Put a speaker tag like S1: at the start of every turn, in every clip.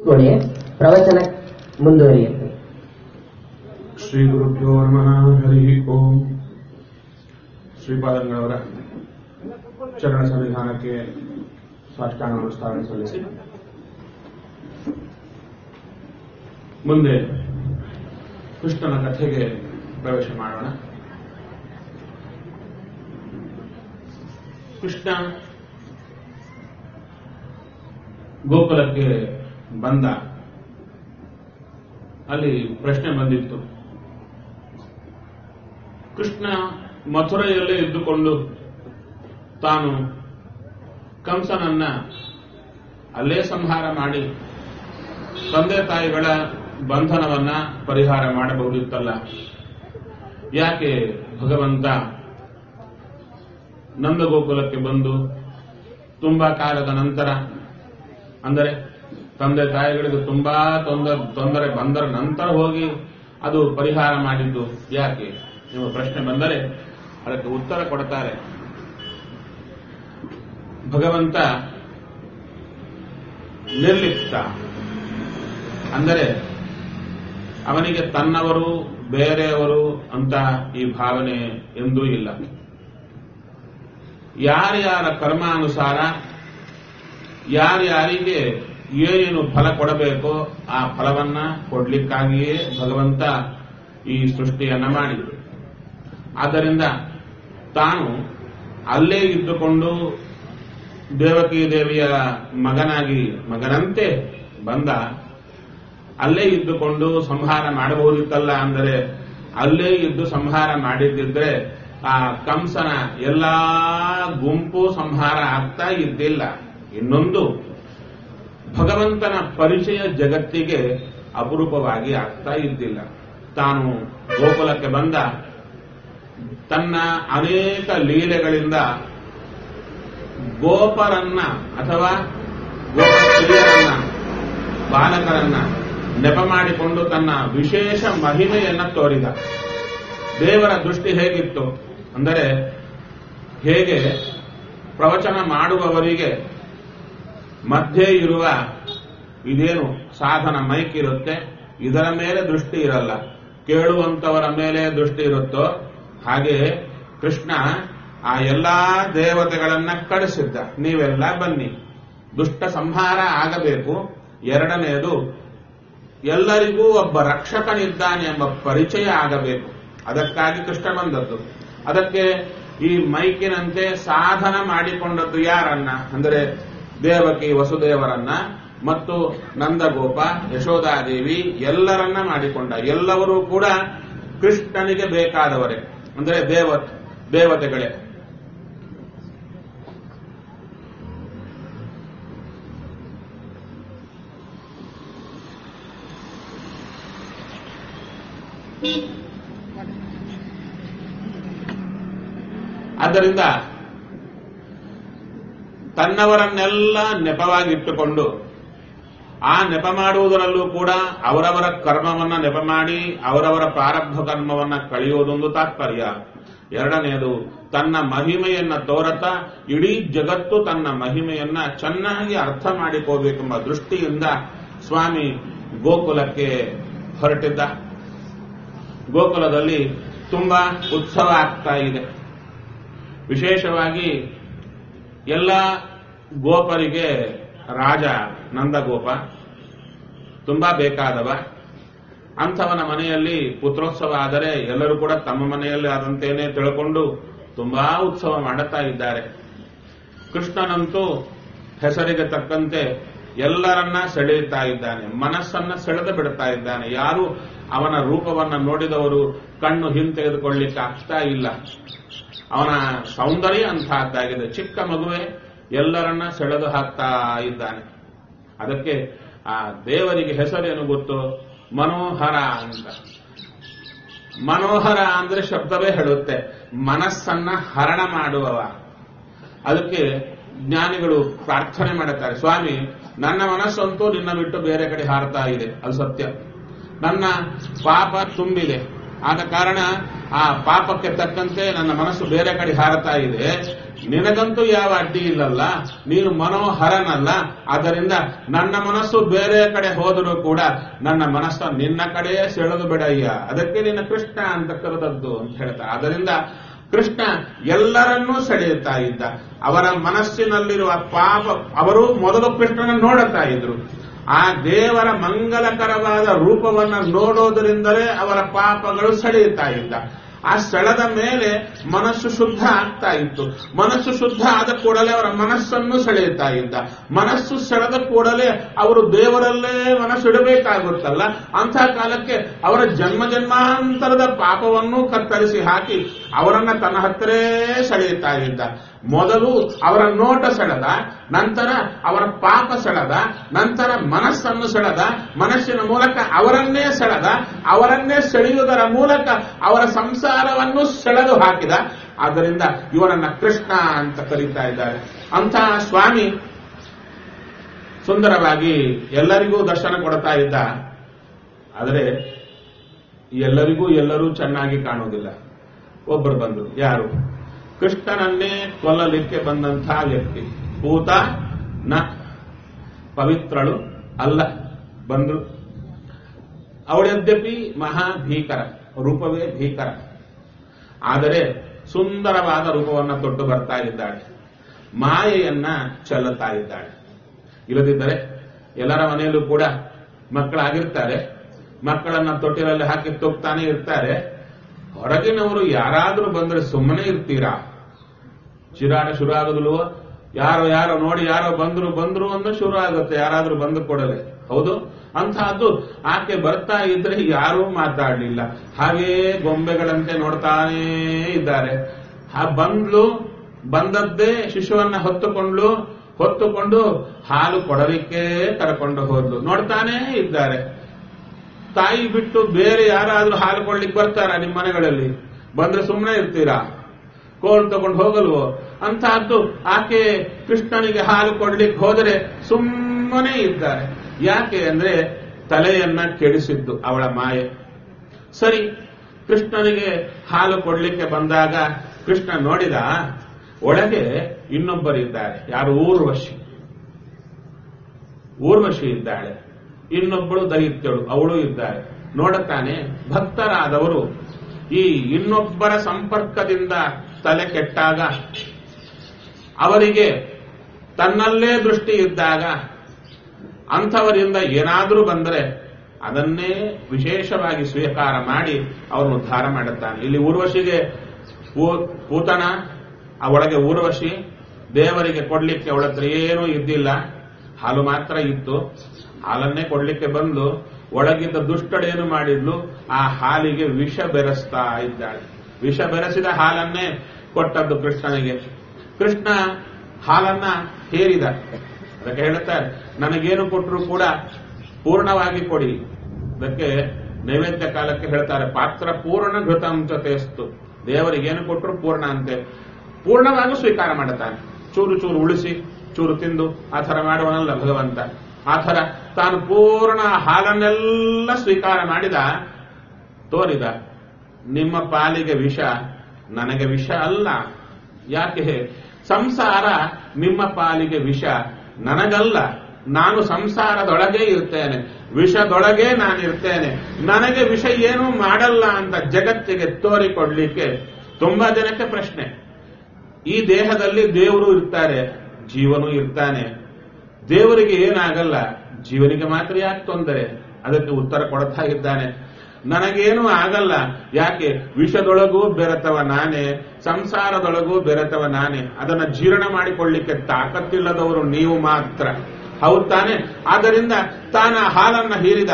S1: ಕೊನೆ ಪ್ರವಚನ ಮುಂದುವರಿಯುತ್ತದೆ
S2: ಶ್ರೀ ಗುರುಭ್ಯೋ ನಮಃ ಹರಿ ಓಂ ಶ್ರೀಪಾದಂಗಳವರ ಚರಣ ಸಂವಿಧಾನಕ್ಕೆ ಸಾಷ್ಟಾಂಗ ನಮಸ್ಕಾರ ಸಲ್ಲಿಸಿ ಮುಂದೆ ಕೃಷ್ಣನ ಕಥೆಗೆ ಪ್ರವೇಶ ಮಾಡೋಣ ಕೃಷ್ಣ ಗೋಕುಲಕ್ಕೆ ಬಂದ ಅಲ್ಲಿ ಪ್ರಶ್ನೆ ಬಂದಿತ್ತು ಕೃಷ್ಣ ಮಥುರೆಯಲ್ಲೇ ಇದ್ದುಕೊಂಡು ತಾನು ಕಂಸನನ್ನ ಅಲ್ಲೇ ಸಂಹಾರ ಮಾಡಿ ತಂದೆ ತಾಯಿಗಳ ಬಂಧನವನ್ನ ಪರಿಹಾರ ಮಾಡಬಹುದಿತ್ತಲ್ಲ ಯಾಕೆ ಭಗವಂತ ನಂದಗೋಕುಲಕ್ಕೆ ಬಂದು ತುಂಬಾ ಕಾಲದ ನಂತರ ಅಂದರೆ ತಂದೆ ತಾಯಿಗಳಿಗೆ ತುಂಬಾ ತೊಂದರೆ ತೊಂದರೆ ಬಂದರ ನಂತರ ಹೋಗಿ ಅದು ಪರಿಹಾರ ಮಾಡಿದ್ದು ಯಾಕೆ ಎಂಬ ಪ್ರಶ್ನೆ ಬಂದರೆ ಅದಕ್ಕೆ ಉತ್ತರ ಕೊಡ್ತಾರೆ ಭಗವಂತ ನಿರ್ಲಿಪ್ತ ಅಂದರೆ ಅವನಿಗೆ ತನ್ನವರು ಬೇರೆಯವರು ಅಂತ ಈ ಭಾವನೆ ಎಂದೂ ಇಲ್ಲ ಯಾರ್ಯಾರ ಕರ್ಮಾನುಸಾರ ಯಾರ್ಯಾರಿಗೆ ಏನೇನು ಫಲ ಕೊಡಬೇಕೋ ಆ ಫಲವನ್ನ ಕೊಡ್ಲಿಕ್ಕಾಗಿಯೇ ಭಗವಂತ ಈ ಸೃಷ್ಟಿಯನ್ನ ಮಾಡಿದರು ಆದ್ದರಿಂದ ತಾನು ಅಲ್ಲೇ ಇದ್ದುಕೊಂಡು ದೇವಕಿ ದೇವಿಯ ಮಗನಾಗಿ ಮಗನಂತೆ ಬಂದ ಅಲ್ಲೇ ಇದ್ದುಕೊಂಡು ಸಂಹಾರ ಮಾಡಬಹುದಿತ್ತಲ್ಲ ಅಂದರೆ ಅಲ್ಲೇ ಇದ್ದು ಸಂಹಾರ ಮಾಡಿದ್ದಿದ್ರೆ ಆ ಕಂಸನ ಎಲ್ಲಾ ಗುಂಪು ಸಂಹಾರ ಆಗ್ತಾ ಇದ್ದಿಲ್ಲ ಇನ್ನೊಂದು ಭಗವಂತನ ಪರಿಚಯ ಜಗತ್ತಿಗೆ ಅಪರೂಪವಾಗಿ ಆಗ್ತಾ ಇದ್ದಿಲ್ಲ ತಾನು ಗೋಕುಲಕ್ಕೆ ಬಂದ ತನ್ನ ಅನೇಕ ಲೀಲೆಗಳಿಂದ ಗೋಪರನ್ನ ಅಥವಾ ಗೋಪಸ್ತ್ರೀಯರನ್ನ ಬಾಲಕರನ್ನ ನೆಪ ಮಾಡಿಕೊಂಡು ತನ್ನ ವಿಶೇಷ ಮಹಿಮೆಯನ್ನ ತೋರಿದ ದೇವರ ದೃಷ್ಟಿ ಹೇಗಿತ್ತು ಅಂದರೆ ಹೇಗೆ ಪ್ರವಚನ ಮಾಡುವವರಿಗೆ ಮಧ್ಯೆ ಇರುವ ಇದೇನು ಸಾಧನ ಮೈಕ್ ಇರುತ್ತೆ ಇದರ ಮೇಲೆ ದೃಷ್ಟಿ ಇರಲ್ಲ ಕೇಳುವಂತವರ ಮೇಲೆ ದೃಷ್ಟಿ ಇರುತ್ತೋ ಹಾಗೆ ಕೃಷ್ಣ ಆ ಎಲ್ಲಾ ದೇವತೆಗಳನ್ನ ಕಳಿಸಿದ್ದ ನೀವೆಲ್ಲ ಬನ್ನಿ ದುಷ್ಟ ಸಂಹಾರ ಆಗಬೇಕು ಎರಡನೆಯದು ಎಲ್ಲರಿಗೂ ಒಬ್ಬ ರಕ್ಷಕನಿದ್ದಾನೆ ಎಂಬ ಪರಿಚಯ ಆಗಬೇಕು ಅದಕ್ಕಾಗಿ ಕೃಷ್ಣ ಬಂದದ್ದು ಅದಕ್ಕೆ ಈ ಮೈಕಿನಂತೆ ಸಾಧನ ಮಾಡಿಕೊಂಡದ್ದು ಯಾರನ್ನ ಅಂದರೆ ದೇವಕಿ ವಸುದೇವರನ್ನ ಮತ್ತು ನಂದಗೋಪ ಯಶೋಧಾದೇವಿ ಎಲ್ಲರನ್ನ ಮಾಡಿಕೊಂಡ ಎಲ್ಲರೂ ಕೂಡ ಕೃಷ್ಣನಿಗೆ ಬೇಕಾದವರೇ ಅಂದರೆ ದೇವ ದೇವತೆಗಳೇ ಆದ್ದರಿಂದ ತನ್ನವರನ್ನೆಲ್ಲ ನೆಪವಾಗಿಟ್ಟುಕೊಂಡು ಆ ನೆಪ ಮಾಡುವುದರಲ್ಲೂ ಕೂಡ ಅವರವರ ಕರ್ಮವನ್ನ ನೆಪ ಮಾಡಿ ಅವರವರ ಪ್ರಾರಬ್ಧ ಕರ್ಮವನ್ನ ಕಳೆಯುವುದೊಂದು ತಾತ್ಪರ್ಯ ಎರಡನೆಯದು ತನ್ನ ಮಹಿಮೆಯನ್ನ ತೋರತಾ ಇಡೀ ಜಗತ್ತು ತನ್ನ ಮಹಿಮೆಯನ್ನ ಚೆನ್ನಾಗಿ ಅರ್ಥ ಮಾಡಿಕೋಬೇಕೆಂಬ ದೃಷ್ಟಿಯಿಂದ ಸ್ವಾಮಿ ಗೋಕುಲಕ್ಕೆ ಹೊರಟಿದ್ದ ಗೋಕುಲದಲ್ಲಿ ತುಂಬಾ ಉತ್ಸವ ಆಗ್ತಾ ಇದೆ ವಿಶೇಷವಾಗಿ ಎಲ್ಲ ಗೋಪರಿಗೆ ರಾಜ ನಂದಗೋಪ ತುಂಬಾ ಬೇಕಾದವ ಅಂಥವನ ಮನೆಯಲ್ಲಿ ಪುತ್ರೋತ್ಸವ ಆದರೆ ಎಲ್ಲರೂ ಕೂಡ ತಮ್ಮ ಮನೆಯಲ್ಲಿ ಆದಂತೇನೆ ತಿಳ್ಕೊಂಡು ತುಂಬಾ ಉತ್ಸವ ಮಾಡುತ್ತಾ ಇದ್ದಾರೆ ಕೃಷ್ಣನಂತೂ ಹೆಸರಿಗೆ ತಕ್ಕಂತೆ ಎಲ್ಲರನ್ನ ಸೆಳೆಯುತ್ತಾ ಇದ್ದಾನೆ ಮನಸ್ಸನ್ನ ಸೆಳೆದು ಬಿಡುತ್ತಾ ಇದ್ದಾನೆ ಯಾರು ಅವನ ರೂಪವನ್ನ ನೋಡಿದವರು ಕಣ್ಣು ಹಿಂತೆಗೆದುಕೊಳ್ಳಿಕ್ಕೆ ಆಗ್ತಾ ಇಲ್ಲ ಅವನ ಸೌಂದರ್ಯ ಅಂತಹದ್ದಾಗಿದೆ ಚಿಕ್ಕ ಮಗುವೆ ಎಲ್ಲರನ್ನ ಸೆಳೆದು ಹಾಕ್ತಾ ಇದ್ದಾನೆ ಅದಕ್ಕೆ ಆ ದೇವರಿಗೆ ಹೆಸರೇನು ಗೊತ್ತು ಮನೋಹರ ಅಂತ ಮನೋಹರ ಅಂದ್ರೆ ಶಬ್ದವೇ ಹೇಳುತ್ತೆ ಮನಸ್ಸನ್ನ ಹರಣ ಮಾಡುವವ ಅದಕ್ಕೆ ಜ್ಞಾನಿಗಳು ಪ್ರಾರ್ಥನೆ ಮಾಡುತ್ತಾರೆ ಸ್ವಾಮಿ ನನ್ನ ಮನಸ್ಸಂತೂ ನಿನ್ನ ಬಿಟ್ಟು ಬೇರೆ ಕಡೆ ಹಾರ್ತಾ ಇದೆ ಅದು ಸತ್ಯ ನನ್ನ ಪಾಪ ತುಂಬಿದೆ ಆದ ಕಾರಣ ಆ ಪಾಪಕ್ಕೆ ತಕ್ಕಂತೆ ನನ್ನ ಮನಸ್ಸು ಬೇರೆ ಕಡೆ ಹಾರತಾ ಇದೆ ನಿನಗಂತೂ ಯಾವ ಅಡ್ಡಿ ಇಲ್ಲಲ್ಲ ನೀನು ಮನೋಹರನಲ್ಲ ಆದ್ದರಿಂದ ನನ್ನ ಮನಸ್ಸು ಬೇರೆ ಕಡೆ ಹೋದರೂ ಕೂಡ ನನ್ನ ಮನಸ್ಸು ನಿನ್ನ ಕಡೆಯೇ ಸೆಳೆದು ಬಿಡಯ್ಯ ಅದಕ್ಕೆ ನಿನ್ನ ಕೃಷ್ಣ ಅಂತ ಕರೆದದ್ದು ಅಂತ ಹೇಳ್ತಾರೆ ಅದರಿಂದ ಕೃಷ್ಣ ಎಲ್ಲರನ್ನೂ ಸೆಳೆಯುತ್ತಾ ಇದ್ದ ಅವರ ಮನಸ್ಸಿನಲ್ಲಿರುವ ಪಾಪ ಅವರು ಮೊದಲು ಕೃಷ್ಣನ ನೋಡುತ್ತಾ ಇದ್ರು ಆ ದೇವರ ಮಂಗಲಕರವಾದ ರೂಪವನ್ನು ನೋಡೋದರಿಂದಲೇ ಅವರ ಪಾಪಗಳು ಸೆಳೆಯುತ್ತಾ ಇದ್ದ ಆ ಸೆಳೆದ ಮೇಲೆ ಮನಸ್ಸು ಶುದ್ಧ ಆಗ್ತಾ ಇತ್ತು ಮನಸ್ಸು ಶುದ್ಧ ಆದ ಕೂಡಲೇ ಅವರ ಮನಸ್ಸನ್ನು ಸೆಳೆಯುತ್ತಾ ಇದ್ದ ಮನಸ್ಸು ಸೆಳೆದ ಕೂಡಲೇ ಅವರು ದೇವರಲ್ಲೇ ಮನಸ್ಸಿಡಬೇಕಾಗುತ್ತಲ್ಲ ಅಂಥ ಕಾಲಕ್ಕೆ ಅವರ ಜನ್ಮ ಜನ್ಮಾಂತರದ ಪಾಪವನ್ನು ಕತ್ತರಿಸಿ ಹಾಕಿ ಅವರನ್ನ ತನ್ನ ಹತ್ತಿರೇ ಸೆಳೆಯುತ್ತಾ ಇದ್ದ ಮೊದಲು ಅವರ ನೋಟ ಸೆಳೆದ ನಂತರ ಅವರ ಪಾಪ ಸೆಳೆದ ನಂತರ ಮನಸ್ಸನ್ನು ಸೆಳೆದ ಮನಸ್ಸಿನ ಮೂಲಕ ಅವರನ್ನೇ ಸೆಳೆದ ಅವರನ್ನೇ ಸೆಳೆಯುವುದರ ಮೂಲಕ ಅವರ ಸಂಸಾರವನ್ನು ಸೆಳೆದು ಹಾಕಿದ ಆದ್ದರಿಂದ ಇವರನ್ನ ಕೃಷ್ಣ ಅಂತ ಕರೀತಾ ಇದ್ದಾರೆ ಅಂತಹ ಸ್ವಾಮಿ ಸುಂದರವಾಗಿ ಎಲ್ಲರಿಗೂ ದರ್ಶನ ಕೊಡ್ತಾ ಇದ್ದ ಆದರೆ ಎಲ್ಲರಿಗೂ ಎಲ್ಲರೂ ಚೆನ್ನಾಗಿ ಕಾಣುವುದಿಲ್ಲ ಒಬ್ಬರು ಬಂದರು ಯಾರು ಕೃಷ್ಣನನ್ನೇ ಕೊಲ್ಲಲಿಕ್ಕೆ ಬಂದಂತಹ ವ್ಯಕ್ತಿ ಭೂತ ನ ಪವಿತ್ರಳು ಅಲ್ಲ ಬಂದ್ರು ಅವಳದ್ಯಪಿ ಮಹಾ ಭೀಕರ ರೂಪವೇ ಭೀಕರ ಆದರೆ ಸುಂದರವಾದ ರೂಪವನ್ನು ತೊಟ್ಟು ಬರ್ತಾ ಇದ್ದಾಳೆ ಮಾಯೆಯನ್ನ ಚೆಲ್ಲುತ್ತಾ ಇದ್ದಾಳೆ ಇಲ್ಲದಿದ್ದರೆ ಎಲ್ಲರ ಮನೆಯಲ್ಲೂ ಕೂಡ ಮಕ್ಕಳಾಗಿರ್ತಾರೆ ಮಕ್ಕಳನ್ನ ತೊಟ್ಟಿಲಲ್ಲಿ ಹಾಕಿ ತೊಗ್ತಾನೆ ಇರ್ತಾರೆ ಹೊರಗಿನವರು ಯಾರಾದರೂ ಬಂದ್ರೆ ಸುಮ್ಮನೆ ಇರ್ತೀರಾ ಚಿರಾಟ ಶುರು ಆಗೋದಿಲ್ವೋ ಯಾರೋ ಯಾರೋ ನೋಡಿ ಯಾರೋ ಬಂದ್ರು ಬಂದ್ರು ಅಂತ ಶುರು ಆಗುತ್ತೆ ಯಾರಾದ್ರೂ ಬಂದು ಕೊಡಲೆ ಹೌದು ಅಂತಹದ್ದು ಆಕೆ ಬರ್ತಾ ಇದ್ರೆ ಯಾರೂ ಮಾತಾಡಲಿಲ್ಲ ಹಾಗೇ ಗೊಂಬೆಗಳಂತೆ ನೋಡ್ತಾನೇ ಇದ್ದಾರೆ ಆ ಬಂದ್ಲು ಬಂದದ್ದೇ ಶಿಶುವನ್ನ ಹೊತ್ತುಕೊಂಡ್ಲು ಹೊತ್ತುಕೊಂಡು ಹಾಲು ಕೊಡಲಿಕ್ಕೆ ಕರ್ಕೊಂಡು ಹೋದ್ಲು ನೋಡ್ತಾನೇ ಇದ್ದಾರೆ ತಾಯಿ ಬಿಟ್ಟು ಬೇರೆ ಯಾರಾದ್ರೂ ಹಾಲು ಕೊಡ್ಲಿಕ್ಕೆ ಬರ್ತಾರ ನಿಮ್ಮ ಮನೆಗಳಲ್ಲಿ ಬಂದ್ರೆ ಸುಮ್ಮನೆ ಇರ್ತೀರಾ ಕೋಲ್ ತಗೊಂಡು ಹೋಗಲ್ವೋ ಅಂತಹದ್ದು ಆಕೆ ಕೃಷ್ಣನಿಗೆ ಹಾಲು ಕೊಡ್ಲಿಕ್ಕೆ ಹೋದರೆ ಸುಮ್ಮನೆ ಇದ್ದಾರೆ ಯಾಕೆ ಅಂದ್ರೆ ತಲೆಯನ್ನ ಕೆಡಿಸಿದ್ದು ಅವಳ ಮಾಯೆ ಸರಿ ಕೃಷ್ಣನಿಗೆ ಹಾಲು ಕೊಡ್ಲಿಕ್ಕೆ ಬಂದಾಗ ಕೃಷ್ಣ ನೋಡಿದ ಒಳಗೆ ಇನ್ನೊಬ್ಬರಿದ್ದಾರೆ ಯಾರು ಊರ್ವಶಿ ಊರ್ವಶಿ ಇದ್ದಾಳೆ ಇನ್ನೊಬ್ಬಳು ದೈತ್ಯಳು ಅವಳು ಇದ್ದಾರೆ ನೋಡುತ್ತಾನೆ ಭಕ್ತರಾದವರು ಈ ಇನ್ನೊಬ್ಬರ ಸಂಪರ್ಕದಿಂದ ತಲೆ ಕೆಟ್ಟಾಗ ಅವರಿಗೆ ತನ್ನಲ್ಲೇ ದೃಷ್ಟಿ ಇದ್ದಾಗ ಅಂಥವರಿಂದ ಏನಾದರೂ ಬಂದರೆ ಅದನ್ನೇ ವಿಶೇಷವಾಗಿ ಸ್ವೀಕಾರ ಮಾಡಿ ಅವರನ್ನು ಉದ್ಧಾರ ಮಾಡುತ್ತಾನೆ ಇಲ್ಲಿ ಊರ್ವಶಿಗೆ ಪೂ- ಪೂತನ ಆ ಒಳಗೆ ಊರ್ವಶಿ ದೇವರಿಗೆ ಕೊಡ್ಲಿಕ್ಕೆ ಅವಳ ಹತ್ರ ಏನೂ ಇದ್ದಿಲ್ಲ ಹಾಲು ಮಾತ್ರ ಇತ್ತು ಹಾಲನ್ನೇ ಕೊಡ್ಲಿಕ್ಕೆ ಬಂದು ಒಳಗಿದ್ದ ದುಷ್ಟಡೇನು ಮಾಡಿದ್ಲು ಆ ಹಾಲಿಗೆ ವಿಷ ಬೆರೆಸ್ತಾ ಇದ್ದಾಳೆ ವಿಷ ಬೆರೆಸಿದ ಹಾಲನ್ನೇ ಕೊಟ್ಟದ್ದು ಕೃಷ್ಣನಿಗೆ ಕೃಷ್ಣ ಹಾಲನ್ನ ಹೇರಿದ ಅದಕ್ಕೆ ಹೇಳುತ್ತಾರೆ ನನಗೇನು ಕೊಟ್ಟರು ಕೂಡ ಪೂರ್ಣವಾಗಿ ಕೊಡಿ ಅದಕ್ಕೆ ನೈವೇದ್ಯ ಕಾಲಕ್ಕೆ ಹೇಳ್ತಾರೆ ಪಾತ್ರ ಪೂರ್ಣ ಘೃತಾಂಶ ತೇಸ್ತು ದೇವರಿಗೇನು ಕೊಟ್ಟರು ಪೂರ್ಣ ಅಂತೆ ಪೂರ್ಣವಾಗಿ ಸ್ವೀಕಾರ ಮಾಡುತ್ತಾನೆ ಚೂರು ಚೂರು ಉಳಿಸಿ ಚೂರು ತಿಂದು ಆ ಥರ ಮಾಡುವನಲ್ಲ ಭಗವಂತ ಆ ಥರ ತಾನು ಪೂರ್ಣ ಹಾಲನ್ನೆಲ್ಲ ಸ್ವೀಕಾರ ಮಾಡಿದ ತೋರಿದ ನಿಮ್ಮ ಪಾಲಿಗೆ ವಿಷ ನನಗೆ ವಿಷ ಅಲ್ಲ ಯಾಕೆ ಸಂಸಾರ ನಿಮ್ಮ ಪಾಲಿಗೆ ವಿಷ ನನಗಲ್ಲ ನಾನು ಸಂಸಾರದೊಳಗೆ ಇರ್ತೇನೆ ವಿಷದೊಳಗೆ ನಾನಿರ್ತೇನೆ ನನಗೆ ವಿಷ ಏನೂ ಮಾಡಲ್ಲ ಅಂತ ಜಗತ್ತಿಗೆ ತೋರಿಕೊಡ್ಲಿಕ್ಕೆ ತುಂಬಾ ಜನಕ್ಕೆ ಪ್ರಶ್ನೆ ಈ ದೇಹದಲ್ಲಿ ದೇವರು ಇರ್ತಾರೆ ಜೀವನು ಇರ್ತಾನೆ ದೇವರಿಗೆ ಏನಾಗಲ್ಲ ಜೀವನಿಗೆ ಮಾತ್ರ ಯಾಕೆ ತೊಂದರೆ ಅದಕ್ಕೆ ಉತ್ತರ ಕೊಡ್ತಾ ಇದ್ದಾನೆ ನನಗೇನು ಆಗಲ್ಲ ಯಾಕೆ ವಿಷದೊಳಗೂ ಬೆರೆತವ ನಾನೇ ಸಂಸಾರದೊಳಗೂ ಬೆರೆತವ ನಾನೇ ಅದನ್ನ ಜೀರ್ಣ ಮಾಡಿಕೊಳ್ಳಿಕ್ಕೆ ತಾಕತ್ತಿಲ್ಲದವರು ನೀವು ಮಾತ್ರ ಹೌದು ತಾನೆ ಆದ್ದರಿಂದ ತಾನ ಹಾಲನ್ನ ಹೀರಿದ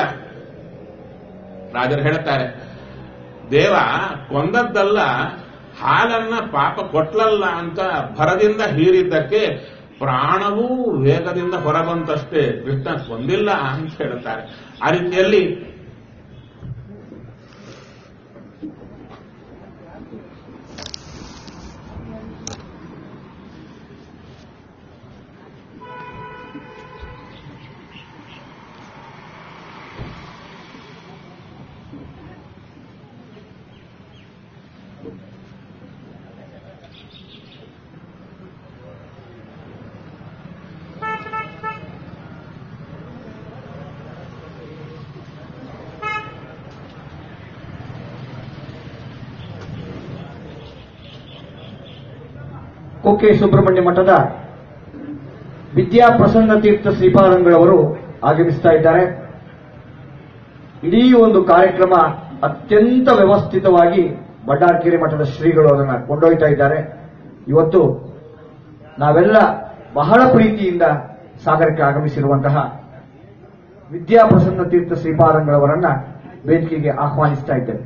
S2: ರಾಜರು ಹೇಳ್ತಾರೆ ದೇವ ಕೊಂದದ್ದಲ್ಲ ಹಾಲನ್ನ ಪಾಪ ಕೊಟ್ಲಲ್ಲ ಅಂತ ಭರದಿಂದ ಹೀರಿದ್ದಕ್ಕೆ ಪ್ರಾಣವೂ ವೇಗದಿಂದ ಹೊರಬಂತಷ್ಟೇ ಕೃಷ್ಣ ಕೊಂದಿಲ್ಲ ಅಂತ ಹೇಳ್ತಾರೆ ಆ ರೀತಿಯಲ್ಲಿ
S3: ಕುಕ್ಕೆ ಸುಬ್ರಹ್ಮಣ್ಯ ಮಠದ ವಿದ್ಯಾ ಪ್ರಸನ್ನ ತೀರ್ಥ ಶ್ರೀಪಾದಂಗಳವರು ಆಗಮಿಸ್ತಾ ಇದ್ದಾರೆ ಇಡೀ ಒಂದು ಕಾರ್ಯಕ್ರಮ ಅತ್ಯಂತ ವ್ಯವಸ್ಥಿತವಾಗಿ ಬಡ್ಡಾರ್ಕೆರೆ ಮಠದ ಶ್ರೀಗಳು ಅದನ್ನು ಕೊಂಡೊಯ್ತಾ ಇದ್ದಾರೆ ಇವತ್ತು ನಾವೆಲ್ಲ ಬಹಳ ಪ್ರೀತಿಯಿಂದ ಸಾಗರಕ್ಕೆ ಆಗಮಿಸಿರುವಂತಹ ವಿದ್ಯಾ ಪ್ರಸನ್ನ ತೀರ್ಥ ಶ್ರೀಪಾದಂಗಳವರನ್ನ ವೇದಿಕೆಗೆ ಆಹ್ವಾನಿಸ್ತಾ ಇದ್ದೇವೆ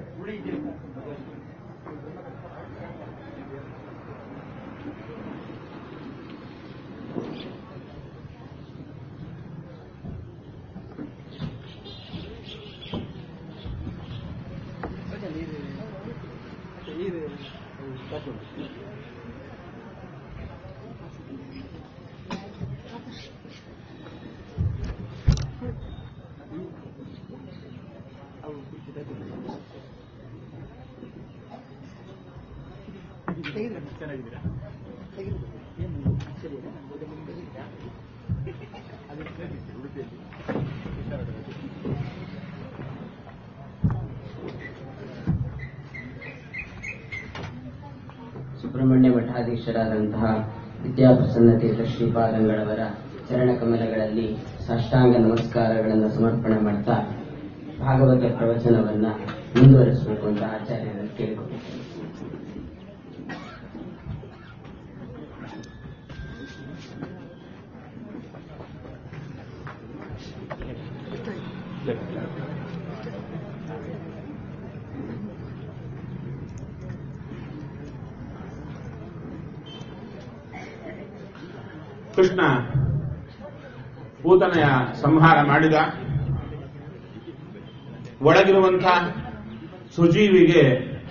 S1: ಸುಬ್ರಹ್ಮಣ್ಯ ಮಠಾಧೀಶರಾದಂತಹ ವಿದ್ಯಾಪ್ರಸನ್ನ ತೀರ್ಥ ಶ್ರೀಪಾದಂಗಳವರ ಚರಣಕಮಲಗಳಲ್ಲಿ ಸಾಷ್ಟಾಂಗ ನಮಸ್ಕಾರಗಳನ್ನು ಸಮರ್ಪಣೆ ಮಾಡ್ತಾ ಭಾಗವತ ಪ್ರವಚನವನ್ನ ಮುಂದುವರಿಸಬೇಕು ಅಂತ ಆಚಾರ್ಯರನ್ನು ಕೇಳಿಕೊಂಡಿದ್ದೇನೆ
S2: ಕೃಷ್ಣ ಪೂತನೆಯ ಸಂಹಾರ ಮಾಡಿದ ಒಳಗಿರುವಂಥ ಸುಜೀವಿಗೆ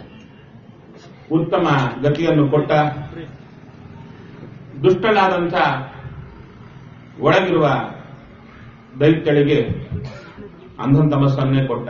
S2: ಉತ್ತಮ ಗತಿಯನ್ನು ಕೊಟ್ಟ ದುಷ್ಟನಾದಂಥ ಒಳಗಿರುವ ದೈತ್ಯಳಿಗೆ ಅಂಧನ್ ತಮಸ್ಸನ್ನೇ ಕೊಟ್ಟ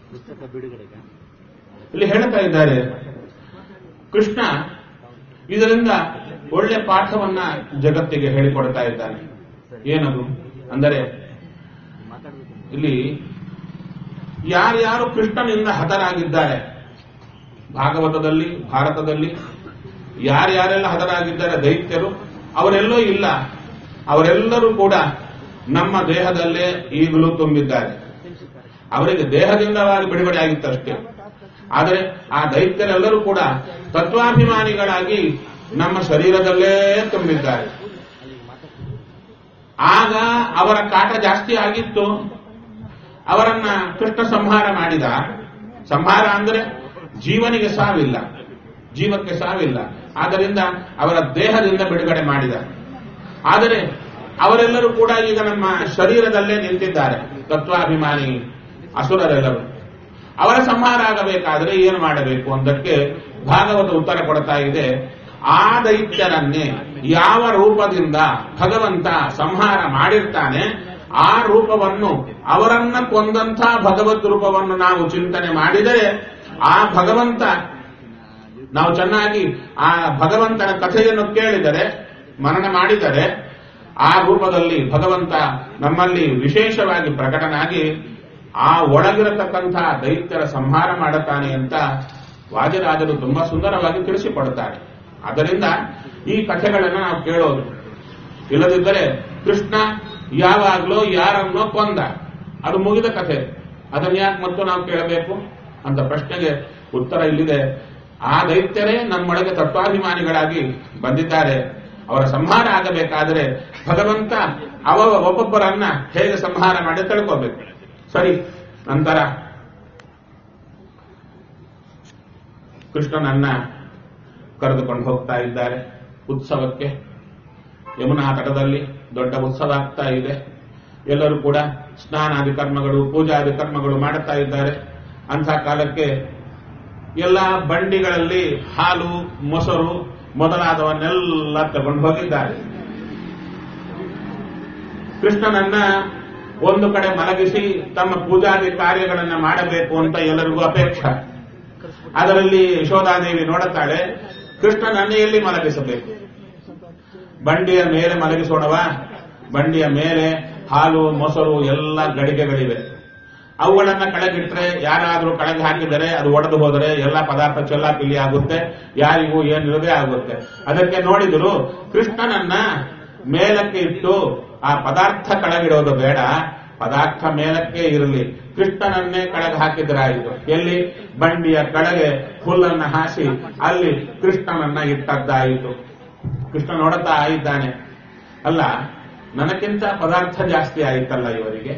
S2: ಇಲ್ಲಿ ಹೇಳ್ತಾ ಇದ್ದಾರೆ ಕೃಷ್ಣ ಇದರಿಂದ ಒಳ್ಳೆ ಪಾಠವನ್ನ ಜಗತ್ತಿಗೆ ಹೇಳಿಕೊಡ್ತಾ ಇದ್ದಾನೆ ಏನದು ಅಂದರೆ ಇಲ್ಲಿ ಯಾರ್ಯಾರು ಕೃಷ್ಣನಿಂದ ಹತರಾಗಿದ್ದಾರೆ ಭಾಗವತದಲ್ಲಿ ಭಾರತದಲ್ಲಿ ಯಾರ್ಯಾರೆಲ್ಲ ಹತರಾಗಿದ್ದಾರೆ ದೈತ್ಯರು ಅವರೆಲ್ಲೂ ಇಲ್ಲ ಅವರೆಲ್ಲರೂ ಕೂಡ ನಮ್ಮ ದೇಹದಲ್ಲೇ ಈಗಲೂ ತುಂಬಿದ್ದಾರೆ ಅವರಿಗೆ ದೇಹದಿಂದವಾಗಿ ಬಿಡುಗಡೆ ಆಗಿತ್ತಷ್ಟೇ ಆದರೆ ಆ ದೈತ್ಯರೆಲ್ಲರೂ ಕೂಡ ತತ್ವಾಭಿಮಾನಿಗಳಾಗಿ ನಮ್ಮ ಶರೀರದಲ್ಲೇ ತುಂಬಿದ್ದಾರೆ ಆಗ ಅವರ ಕಾಟ ಜಾಸ್ತಿ ಆಗಿತ್ತು ಅವರನ್ನ ಕೃಷ್ಣ ಸಂಹಾರ ಮಾಡಿದ ಸಂಹಾರ ಅಂದ್ರೆ ಜೀವನಿಗೆ ಸಾವಿಲ್ಲ ಜೀವಕ್ಕೆ ಸಾವಿಲ್ಲ ಆದ್ದರಿಂದ ಅವರ ದೇಹದಿಂದ ಬಿಡುಗಡೆ ಮಾಡಿದ ಆದರೆ ಅವರೆಲ್ಲರೂ ಕೂಡ ಈಗ ನಮ್ಮ ಶರೀರದಲ್ಲೇ ನಿಂತಿದ್ದಾರೆ ತತ್ವಾಭಿಮಾನಿ ಅಸುರರೆಲ್ಲರೂ ಅವರ ಸಂಹಾರ ಆಗಬೇಕಾದ್ರೆ ಏನು ಮಾಡಬೇಕು ಅಂದಕ್ಕೆ ಭಾಗವತ ಉತ್ತರ ಕೊಡ್ತಾ ಇದೆ ಆ ದೈತ್ಯರನ್ನೇ ಯಾವ ರೂಪದಿಂದ ಭಗವಂತ ಸಂಹಾರ ಮಾಡಿರ್ತಾನೆ ಆ ರೂಪವನ್ನು ಅವರನ್ನ ಕೊಂದಂಥ ಭಗವತ್ ರೂಪವನ್ನು ನಾವು ಚಿಂತನೆ ಮಾಡಿದರೆ ಆ ಭಗವಂತ ನಾವು ಚೆನ್ನಾಗಿ ಆ ಭಗವಂತನ ಕಥೆಯನ್ನು ಕೇಳಿದರೆ ಮನನ ಮಾಡಿದರೆ ಆ ರೂಪದಲ್ಲಿ ಭಗವಂತ ನಮ್ಮಲ್ಲಿ ವಿಶೇಷವಾಗಿ ಪ್ರಕಟನಾಗಿ ಆ ಒಳಗಿರತಕ್ಕಂತಹ ದೈತ್ಯರ ಸಂಹಾರ ಮಾಡುತ್ತಾನೆ ಅಂತ ವಾಜರಾಜರು ತುಂಬಾ ಸುಂದರವಾಗಿ ತಿಳಿಸಿಕೊಡುತ್ತಾರೆ ಆದ್ದರಿಂದ ಈ ಕಥೆಗಳನ್ನು ನಾವು ಕೇಳೋದು ಇಲ್ಲದಿದ್ದರೆ ಕೃಷ್ಣ ಯಾವಾಗಲೂ ಯಾರನ್ನೋ ಕೊಂದ ಅದು ಮುಗಿದ ಕಥೆ ಅದನ್ನ ಯಾಕೆ ಮತ್ತು ನಾವು ಕೇಳಬೇಕು ಅಂತ ಪ್ರಶ್ನೆಗೆ ಉತ್ತರ ಇಲ್ಲಿದೆ ಆ ದೈತ್ಯರೇ ನಮ್ಮೊಳಗೆ ತತ್ವಾಭಿಮಾನಿಗಳಾಗಿ ಬಂದಿದ್ದಾರೆ ಅವರ ಸಂಹಾರ ಆಗಬೇಕಾದರೆ ಭಗವಂತ ಅವ ಒಬ್ಬೊಬ್ಬರನ್ನ ಹೇಗೆ ಸಂಹಾರ ಮಾಡಿ ತಿಳ್ಕೋಬೇಕು ಸರಿ ನಂತರ ಕೃಷ್ಣನನ್ನ ಕರೆದುಕೊಂಡು ಹೋಗ್ತಾ ಇದ್ದಾರೆ ಉತ್ಸವಕ್ಕೆ ಯಮುನಾ ತಟದಲ್ಲಿ ದೊಡ್ಡ ಉತ್ಸವ ಆಗ್ತಾ ಇದೆ ಎಲ್ಲರೂ ಕೂಡ ಸ್ನಾನಾದಿ ಕರ್ಮಗಳು ಪೂಜಾದಿ ಕರ್ಮಗಳು ಮಾಡುತ್ತಾ ಇದ್ದಾರೆ ಅಂಥ ಕಾಲಕ್ಕೆ ಎಲ್ಲ ಬಂಡಿಗಳಲ್ಲಿ ಹಾಲು ಮೊಸರು ಮೊದಲಾದವನ್ನೆಲ್ಲ ತಗೊಂಡು ಹೋಗಿದ್ದಾರೆ ಕೃಷ್ಣನನ್ನ ಒಂದು ಕಡೆ ಮಲಗಿಸಿ ತಮ್ಮ ಪೂಜಾದಿ ಕಾರ್ಯಗಳನ್ನ ಮಾಡಬೇಕು ಅಂತ ಎಲ್ಲರಿಗೂ ಅಪೇಕ್ಷೆ ಅದರಲ್ಲಿ ಯಶೋಧಾದೇವಿ ನೋಡುತ್ತಾಳೆ ಕೃಷ್ಣನನ್ನ ಎಲ್ಲಿ ಮಲಗಿಸಬೇಕು ಬಂಡಿಯ ಮೇಲೆ ಮಲಗಿಸೋಣವ ಬಂಡಿಯ ಮೇಲೆ ಹಾಲು ಮೊಸರು ಎಲ್ಲ ಗಡಿಗೆಗಳಿವೆ ಅವುಗಳನ್ನ ಕೆಳಗಿಟ್ರೆ ಯಾರಾದ್ರೂ ಕೆಳಗೆ ಹಾಕಿದರೆ ಅದು ಒಡೆದು ಹೋದರೆ ಎಲ್ಲ ಪದಾರ್ಥ ಚೆಲ್ಲಾಪಿಲ್ಲಿ ಆಗುತ್ತೆ ಯಾರಿಗೂ ಏನಿರದೇ ಆಗುತ್ತೆ ಅದಕ್ಕೆ ನೋಡಿದ್ರು ಕೃಷ್ಣನನ್ನ ಮೇಲಕ್ಕೆ ಇಟ್ಟು ಆ ಪದಾರ್ಥ ಕೆಳಗಿಡೋದು ಬೇಡ ಪದಾರ್ಥ ಮೇಲಕ್ಕೆ ಇರಲಿ ಕೃಷ್ಣನನ್ನೇ ಕೆಳಗೆ ಹಾಕಿದ್ರಾಯಿತು ಎಲ್ಲಿ ಬಂಡಿಯ ಕೆಳಗೆ ಹುಲ್ಲನ್ನ ಹಾಸಿ ಅಲ್ಲಿ ಕೃಷ್ಣನನ್ನ ಇಟ್ಟದ್ದಾಯಿತು ಕೃಷ್ಣ ನೋಡುತ್ತಾ ಇದ್ದಾನೆ ಅಲ್ಲ ನನಕ್ಕಿಂತ ಪದಾರ್ಥ ಜಾಸ್ತಿ ಆಯಿತಲ್ಲ ಇವರಿಗೆ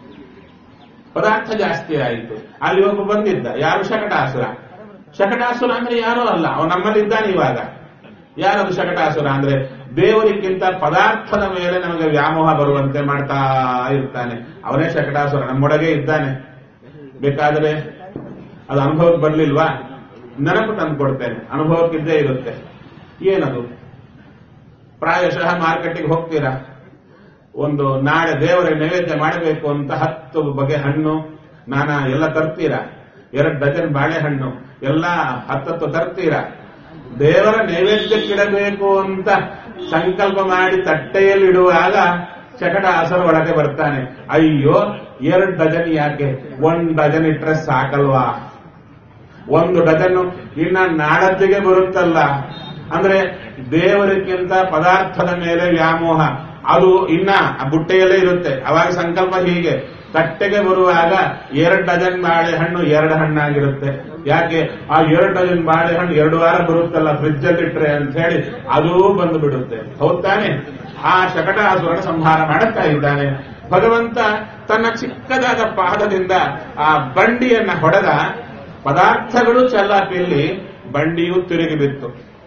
S2: ಪದಾರ್ಥ ಜಾಸ್ತಿ ಆಯಿತು ಅಲ್ಲಿ ಒಬ್ಬ ಬಂದಿದ್ದ ಯಾರು ಶಕಟಾಸುರ ಶಕಟಾಸುರ ಅಂದ್ರೆ ಯಾರೋ ಅಲ್ಲ ಅವನು ನಮ್ಮಲ್ಲಿ ಇದ್ದಾನೆ ಇವಾಗ ಯಾರದು ಶಕಟಾಸುರ ಅಂದ್ರೆ ದೇವರಿಗಿಂತ ಪದಾರ್ಥದ ಮೇಲೆ ನಮಗೆ ವ್ಯಾಮೋಹ ಬರುವಂತೆ ಮಾಡ್ತಾ ಇರ್ತಾನೆ ಅವನೇ ಶಕಟಾಸುರ ನಮ್ಮೊಳಗೆ ಇದ್ದಾನೆ ಬೇಕಾದರೆ ಅದು ಅನುಭವಕ್ಕೆ ಬರ್ಲಿಲ್ವಾ ನೆನಪು ತಂದು ಕೊಡ್ತೇನೆ ಅನುಭವಕ್ಕಿದ್ದೇ ಇರುತ್ತೆ ಏನದು ಪ್ರಾಯಶಃ ಮಾರ್ಕೆಟಿಗೆ ಹೋಗ್ತೀರಾ ಒಂದು ನಾಳೆ ದೇವರ ನೈವೇದ್ಯ ಮಾಡಬೇಕು ಅಂತ ಹತ್ತು ಬಗೆ ಹಣ್ಣು ನಾನಾ ಎಲ್ಲ ತರ್ತೀರಾ ಎರಡು ಡಜನ್ ಬಾಳೆಹಣ್ಣು ಎಲ್ಲ ಹತ್ತತ್ತು ತರ್ತೀರಾ ದೇವರ ನೈವೇದ್ಯಕ್ಕಿಡಬೇಕು ಅಂತ ಸಂಕಲ್ಪ ಮಾಡಿ ತಟ್ಟೆಯಲ್ಲಿ ಇಡುವಾಗ ಚಕಟ ಹಸರ ಒಳಗೆ ಬರ್ತಾನೆ ಅಯ್ಯೋ ಎರಡು ಡಜನ್ ಯಾಕೆ ಒಂದ್ ಡಜನ್ ಇಟ್ರೆ ಸಾಕಲ್ವಾ ಒಂದು ಡಜನ್ ಇನ್ನ ನಾಡತ್ತಿಗೆ ಬರುತ್ತಲ್ಲ ಅಂದ್ರೆ ದೇವರಿಗಿಂತ ಪದಾರ್ಥದ ಮೇಲೆ ವ್ಯಾಮೋಹ ಅದು ಇನ್ನ ಆ ಬುಟ್ಟೆಯಲ್ಲೇ ಇರುತ್ತೆ ಅವಾಗ ಸಂಕಲ್ಪ ಹೀಗೆ ತಟ್ಟೆಗೆ ಬರುವಾಗ ಎರಡು ಡಜನ್ ಬಾಳೆಹಣ್ಣು ಎರಡು ಹಣ್ಣಾಗಿರುತ್ತೆ ಯಾಕೆ ಆ ಎರಡು ಡಜನ್ ಬಾಳೆಹಣ್ಣು ಎರಡು ವಾರ ಬರುತ್ತಲ್ಲ ಫ್ರಿಜ್ ಅಲ್ಲಿ ಇಟ್ರೆ ಅಂತ ಹೇಳಿ ಅದೂ ಬಂದು ಬಿಡುತ್ತೆ ಹೌದ್ ತಾನೆ ಆ ಶಕಟಾಸುರನ ಸಂಹಾರ ಮಾಡುತ್ತಾ ಇದ್ದಾನೆ ಭಗವಂತ ತನ್ನ ಚಿಕ್ಕದಾದ ಪಾದದಿಂದ ಆ ಬಂಡಿಯನ್ನ ಹೊಡೆದ ಪದಾರ್ಥಗಳು ಚಲ್ಲಾಪಿಯಲ್ಲಿ ಬಂಡಿಯು ತಿರುಗಿ ಬಿತ್ತು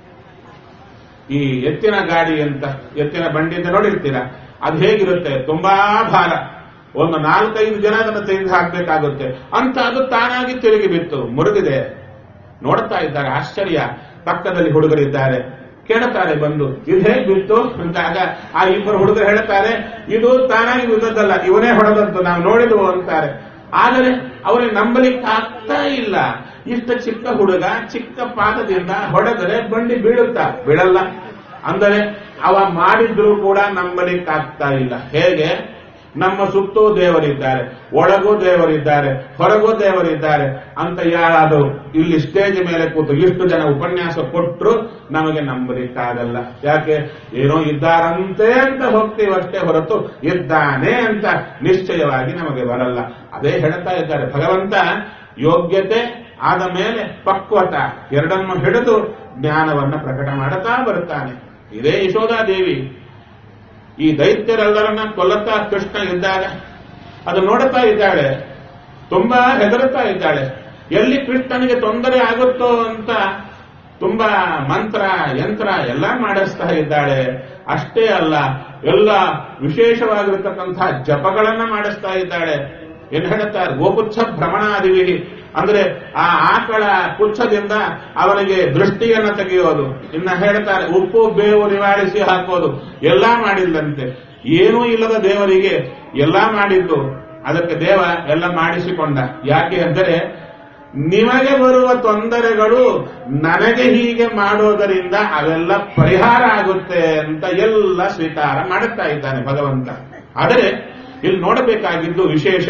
S2: ಈ ಎತ್ತಿನ ಗಾಡಿ ಅಂತ ಎತ್ತಿನ ಬಂಡಿ ಅಂತ ನೋಡಿರ್ತೀರಾ ಅದು ಹೇಗಿರುತ್ತೆ ತುಂಬಾ ಭಾರ ಒಂದು ನಾಲ್ಕೈದು ಜನ ಅದನ್ನು ತೆಗೆದು ಹಾಕಬೇಕಾಗುತ್ತೆ ಅಂತ ಅದು ತಾನಾಗಿ ತಿರುಗಿ ಬಿತ್ತು ಮುರಿದಿದೆ ನೋಡ್ತಾ ಇದ್ದಾರೆ ಆಶ್ಚರ್ಯ ಪಕ್ಕದಲ್ಲಿ ಹುಡುಗರಿದ್ದಾರೆ ಕೇಳುತ್ತಾರೆ ಬಂದು ಇದು ಹೇಗೆ ಬಿತ್ತು ಅಂತಾಗ ಆ ಇಬ್ಬರು ಹುಡುಗರು ಹೇಳ್ತಾರೆ ಇದು ತಾನಾಗಿ ಬಿದ್ದದ್ದಲ್ಲ ಇವನೇ ಹೊಡೆದದ್ದು ನಾವು ನೋಡಿದ್ವು ಅಂತಾರೆ ಆದರೆ ಅವರಿಗೆ ನಂಬಲಿಕ್ಕೆ ಆಗ್ತಾ ಇಲ್ಲ ಇಷ್ಟ ಚಿಕ್ಕ ಹುಡುಗ ಚಿಕ್ಕ ಪಾದದಿಂದ ಹೊಡೆದರೆ ಬಂಡಿ ಬೀಳುತ್ತಾ ಬೀಳಲ್ಲ ಅಂದರೆ ಅವ ಮಾಡಿದ್ರು ಕೂಡ ನಂಬಲಿಕ್ಕೆ ಆಗ್ತಾ ಇಲ್ಲ ಹೇಗೆ ನಮ್ಮ ಸುತ್ತೂ ದೇವರಿದ್ದಾರೆ ಒಳಗೂ ದೇವರಿದ್ದಾರೆ ಹೊರಗೂ ದೇವರಿದ್ದಾರೆ ಅಂತ ಯಾರಾದರೂ ಇಲ್ಲಿ ಸ್ಟೇಜ್ ಮೇಲೆ ಕೂತು ಇಷ್ಟು ಜನ ಉಪನ್ಯಾಸ ಕೊಟ್ಟರು ನಮಗೆ ನಂಬಲಿಕ್ಕಾಗಲ್ಲ ಯಾಕೆ ಏನೋ ಇದ್ದಾರಂತೆ ಅಂತ ಹೋಗ್ತೀವಷ್ಟೇ ಹೊರತು ಇದ್ದಾನೆ ಅಂತ ನಿಶ್ಚಯವಾಗಿ ನಮಗೆ ಬರಲ್ಲ ಅದೇ ಹೇಳ್ತಾ ಇದ್ದಾರೆ ಭಗವಂತ ಯೋಗ್ಯತೆ ಆದ ಮೇಲೆ ಪಕ್ವತ ಎರಡನ್ನು ಹಿಡಿದು ಜ್ಞಾನವನ್ನ ಪ್ರಕಟ ಮಾಡುತ್ತಾ ಬರುತ್ತಾನೆ ಇದೇ ಯಶೋಧಾದೇವಿ ಈ ದೈತ್ಯರೆಲ್ಲರನ್ನ ಕೊಲ್ಲುತ್ತಾ ಕೃಷ್ಣ ಇದ್ದಾಗ ಅದು ನೋಡುತ್ತಾ ಇದ್ದಾಳೆ ತುಂಬಾ ಹೆದರುತ್ತಾ ಇದ್ದಾಳೆ ಎಲ್ಲಿ ಕೃಷ್ಣನಿಗೆ ತೊಂದರೆ ಆಗುತ್ತೋ ಅಂತ ತುಂಬಾ ಮಂತ್ರ ಯಂತ್ರ ಎಲ್ಲ ಮಾಡಿಸ್ತಾ ಇದ್ದಾಳೆ ಅಷ್ಟೇ ಅಲ್ಲ ಎಲ್ಲ ವಿಶೇಷವಾಗಿರತಕ್ಕಂತಹ ಜಪಗಳನ್ನ ಮಾಡಿಸ್ತಾ ಇದ್ದಾಳೆ ಏನು ಹೇಳುತ್ತಾರೆ ಗೋಪುಚ್ಛ ಭ್ರಮಣಾದಿವಿ ಅಂದ್ರೆ ಆ ಆಕಳ ಪುಚ್ಛದಿಂದ ಅವನಿಗೆ ದೃಷ್ಟಿಯನ್ನ ತೆಗೆಯೋದು ಇನ್ನ ಹೇಳ್ತಾರೆ ಉಪ್ಪು ಬೇವು ನಿವಾರಿಸಿ ಹಾಕೋದು ಎಲ್ಲಾ ಮಾಡಿಲ್ಲಂತೆ ಏನೂ ಇಲ್ಲದ ದೇವರಿಗೆ ಎಲ್ಲಾ ಮಾಡಿದ್ದು ಅದಕ್ಕೆ ದೇವ ಎಲ್ಲ ಮಾಡಿಸಿಕೊಂಡ ಯಾಕೆ ಅಂದರೆ ನಿಮಗೆ ಬರುವ ತೊಂದರೆಗಳು ನನಗೆ ಹೀಗೆ ಮಾಡೋದರಿಂದ ಅವೆಲ್ಲ ಪರಿಹಾರ ಆಗುತ್ತೆ ಅಂತ ಎಲ್ಲ ಸ್ವೀಕಾರ ಮಾಡುತ್ತಾ ಇದ್ದಾನೆ ಭಗವಂತ ಆದರೆ ಇಲ್ಲಿ ನೋಡಬೇಕಾಗಿದ್ದು ವಿಶೇಷ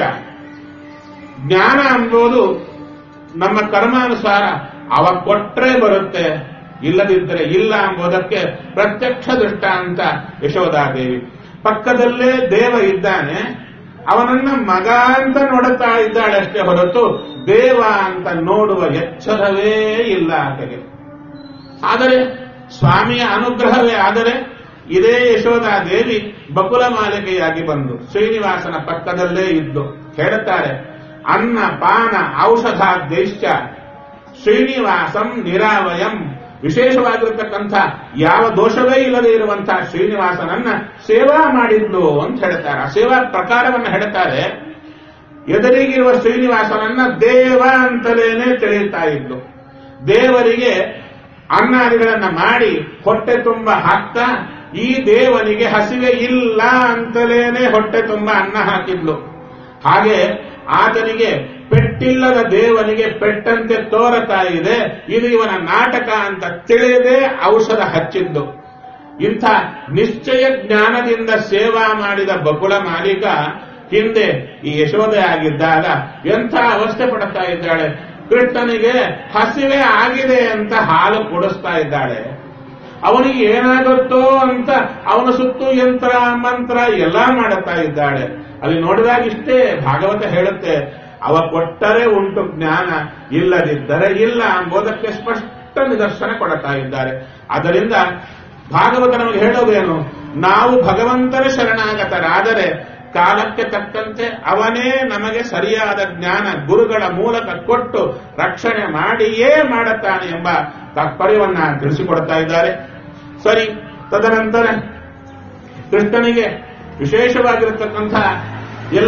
S2: ಜ್ಞಾನ ಎಂಬುದು ನಮ್ಮ ಕರ್ಮಾನುಸಾರ ಅವ ಕೊಟ್ರೆ ಬರುತ್ತೆ ಇಲ್ಲದಿದ್ದರೆ ಇಲ್ಲ ಎಂಬುದಕ್ಕೆ ಪ್ರತ್ಯಕ್ಷ ದೃಷ್ಟಾಂತ ಯಶೋಧಾದೇವಿ ಪಕ್ಕದಲ್ಲೇ ದೇವ ಇದ್ದಾನೆ ಅವನನ್ನ ಮಗ ಅಂತ ನೋಡುತ್ತಾ ಇದ್ದಾಳೆ ಅಷ್ಟೇ ಹೊರತು ದೇವ ಅಂತ ನೋಡುವ ಎಚ್ಚರವೇ ಇಲ್ಲ ಆಕೆಗೆ ಆದರೆ ಸ್ವಾಮಿಯ ಅನುಗ್ರಹವೇ ಆದರೆ ಇದೇ ಯಶೋಧಾದೇವಿ ಬಕುಲ ಮಾಲಿಕೆಯಾಗಿ ಬಂದು ಶ್ರೀನಿವಾಸನ ಪಕ್ಕದಲ್ಲೇ ಇದ್ದು ಹೇಳುತ್ತಾರೆ ಅನ್ನ ಪಾನ ಔಷಧಾದೇಶ್ಚ ಶ್ರೀನಿವಾಸಂ ನಿರಾವಯಂ ವಿಶೇಷವಾಗಿರತಕ್ಕಂಥ ಯಾವ ದೋಷವೇ ಇಲ್ಲದೆ ಇರುವಂತಹ ಶ್ರೀನಿವಾಸನನ್ನ ಸೇವಾ ಮಾಡಿದ್ಲು ಅಂತ ಹೇಳ್ತಾರೆ ಆ ಸೇವಾ ಪ್ರಕಾರವನ್ನು ಹೇಳ್ತಾರೆ ಎದುರಿಗಿರುವ ಶ್ರೀನಿವಾಸನನ್ನ ದೇವ ಅಂತಲೇನೆ ತಿಳಿಯುತ್ತಾ ಇದ್ಲು ದೇವರಿಗೆ ಅನ್ನಾದಿಗಳನ್ನ ಮಾಡಿ ಹೊಟ್ಟೆ ತುಂಬ ಹಾಕ್ತಾ ಈ ದೇವನಿಗೆ ಹಸಿವೆ ಇಲ್ಲ ಅಂತಲೇನೆ ಹೊಟ್ಟೆ ತುಂಬ ಅನ್ನ ಹಾಕಿದ್ಲು ಹಾಗೆ ಆತನಿಗೆ ಪೆಟ್ಟಿಲ್ಲದ ದೇವನಿಗೆ ಪೆಟ್ಟಂತೆ ತೋರತಾ ಇದೆ ಇದು ಇವನ ನಾಟಕ ಅಂತ ತಿಳಿಯದೆ ಔಷಧ ಹಚ್ಚಿದ್ದು ಇಂಥ ನಿಶ್ಚಯ ಜ್ಞಾನದಿಂದ ಸೇವಾ ಮಾಡಿದ ಬಕುಳ ಮಾಲೀಕ ಹಿಂದೆ ಈ ಯಶೋದೆ ಆಗಿದ್ದಾಗ ಎಂಥ ಅವಸ್ಥೆ ಪಡುತ್ತಾ ಇದ್ದಾಳೆ ಕೃಷ್ಣನಿಗೆ ಹಸಿವೆ ಆಗಿದೆ ಅಂತ ಹಾಲು ಕುಡಿಸ್ತಾ ಇದ್ದಾಳೆ ಅವನಿಗೆ ಏನಾಗುತ್ತೋ ಅಂತ ಅವನ ಸುತ್ತು ಯಂತ್ರ ಮಂತ್ರ ಎಲ್ಲ ಮಾಡುತ್ತಾ ಇದ್ದಾಳೆ ಅಲ್ಲಿ ನೋಡಿದಾಗ ಇಷ್ಟೇ ಭಾಗವತ ಹೇಳುತ್ತೆ ಅವ ಕೊಟ್ಟರೆ ಉಂಟು ಜ್ಞಾನ ಇಲ್ಲದಿದ್ದರೆ ಇಲ್ಲ ಎಂಬುದಕ್ಕೆ ಸ್ಪಷ್ಟ ನಿದರ್ಶನ ಕೊಡುತ್ತಾ ಇದ್ದಾರೆ ಅದರಿಂದ ಭಾಗವತ ನಮಗೆ ಹೇಳೋದೇನು ನಾವು ಭಗವಂತನ ಶರಣಾಗತರಾದರೆ ಕಾಲಕ್ಕೆ ತಕ್ಕಂತೆ ಅವನೇ ನಮಗೆ ಸರಿಯಾದ ಜ್ಞಾನ ಗುರುಗಳ ಮೂಲಕ ಕೊಟ್ಟು ರಕ್ಷಣೆ ಮಾಡಿಯೇ ಮಾಡುತ್ತಾನೆ ಎಂಬ ತಾತ್ಪರ್ಯವನ್ನ ತಿಳಿಸಿಕೊಡ್ತಾ ಇದ್ದಾರೆ ಸರಿ ತದನಂತರ ಕೃಷ್ಣನಿಗೆ ವಿಶೇಷವಾಗಿರತಕ್ಕಂಥ ಎಲ್ಲ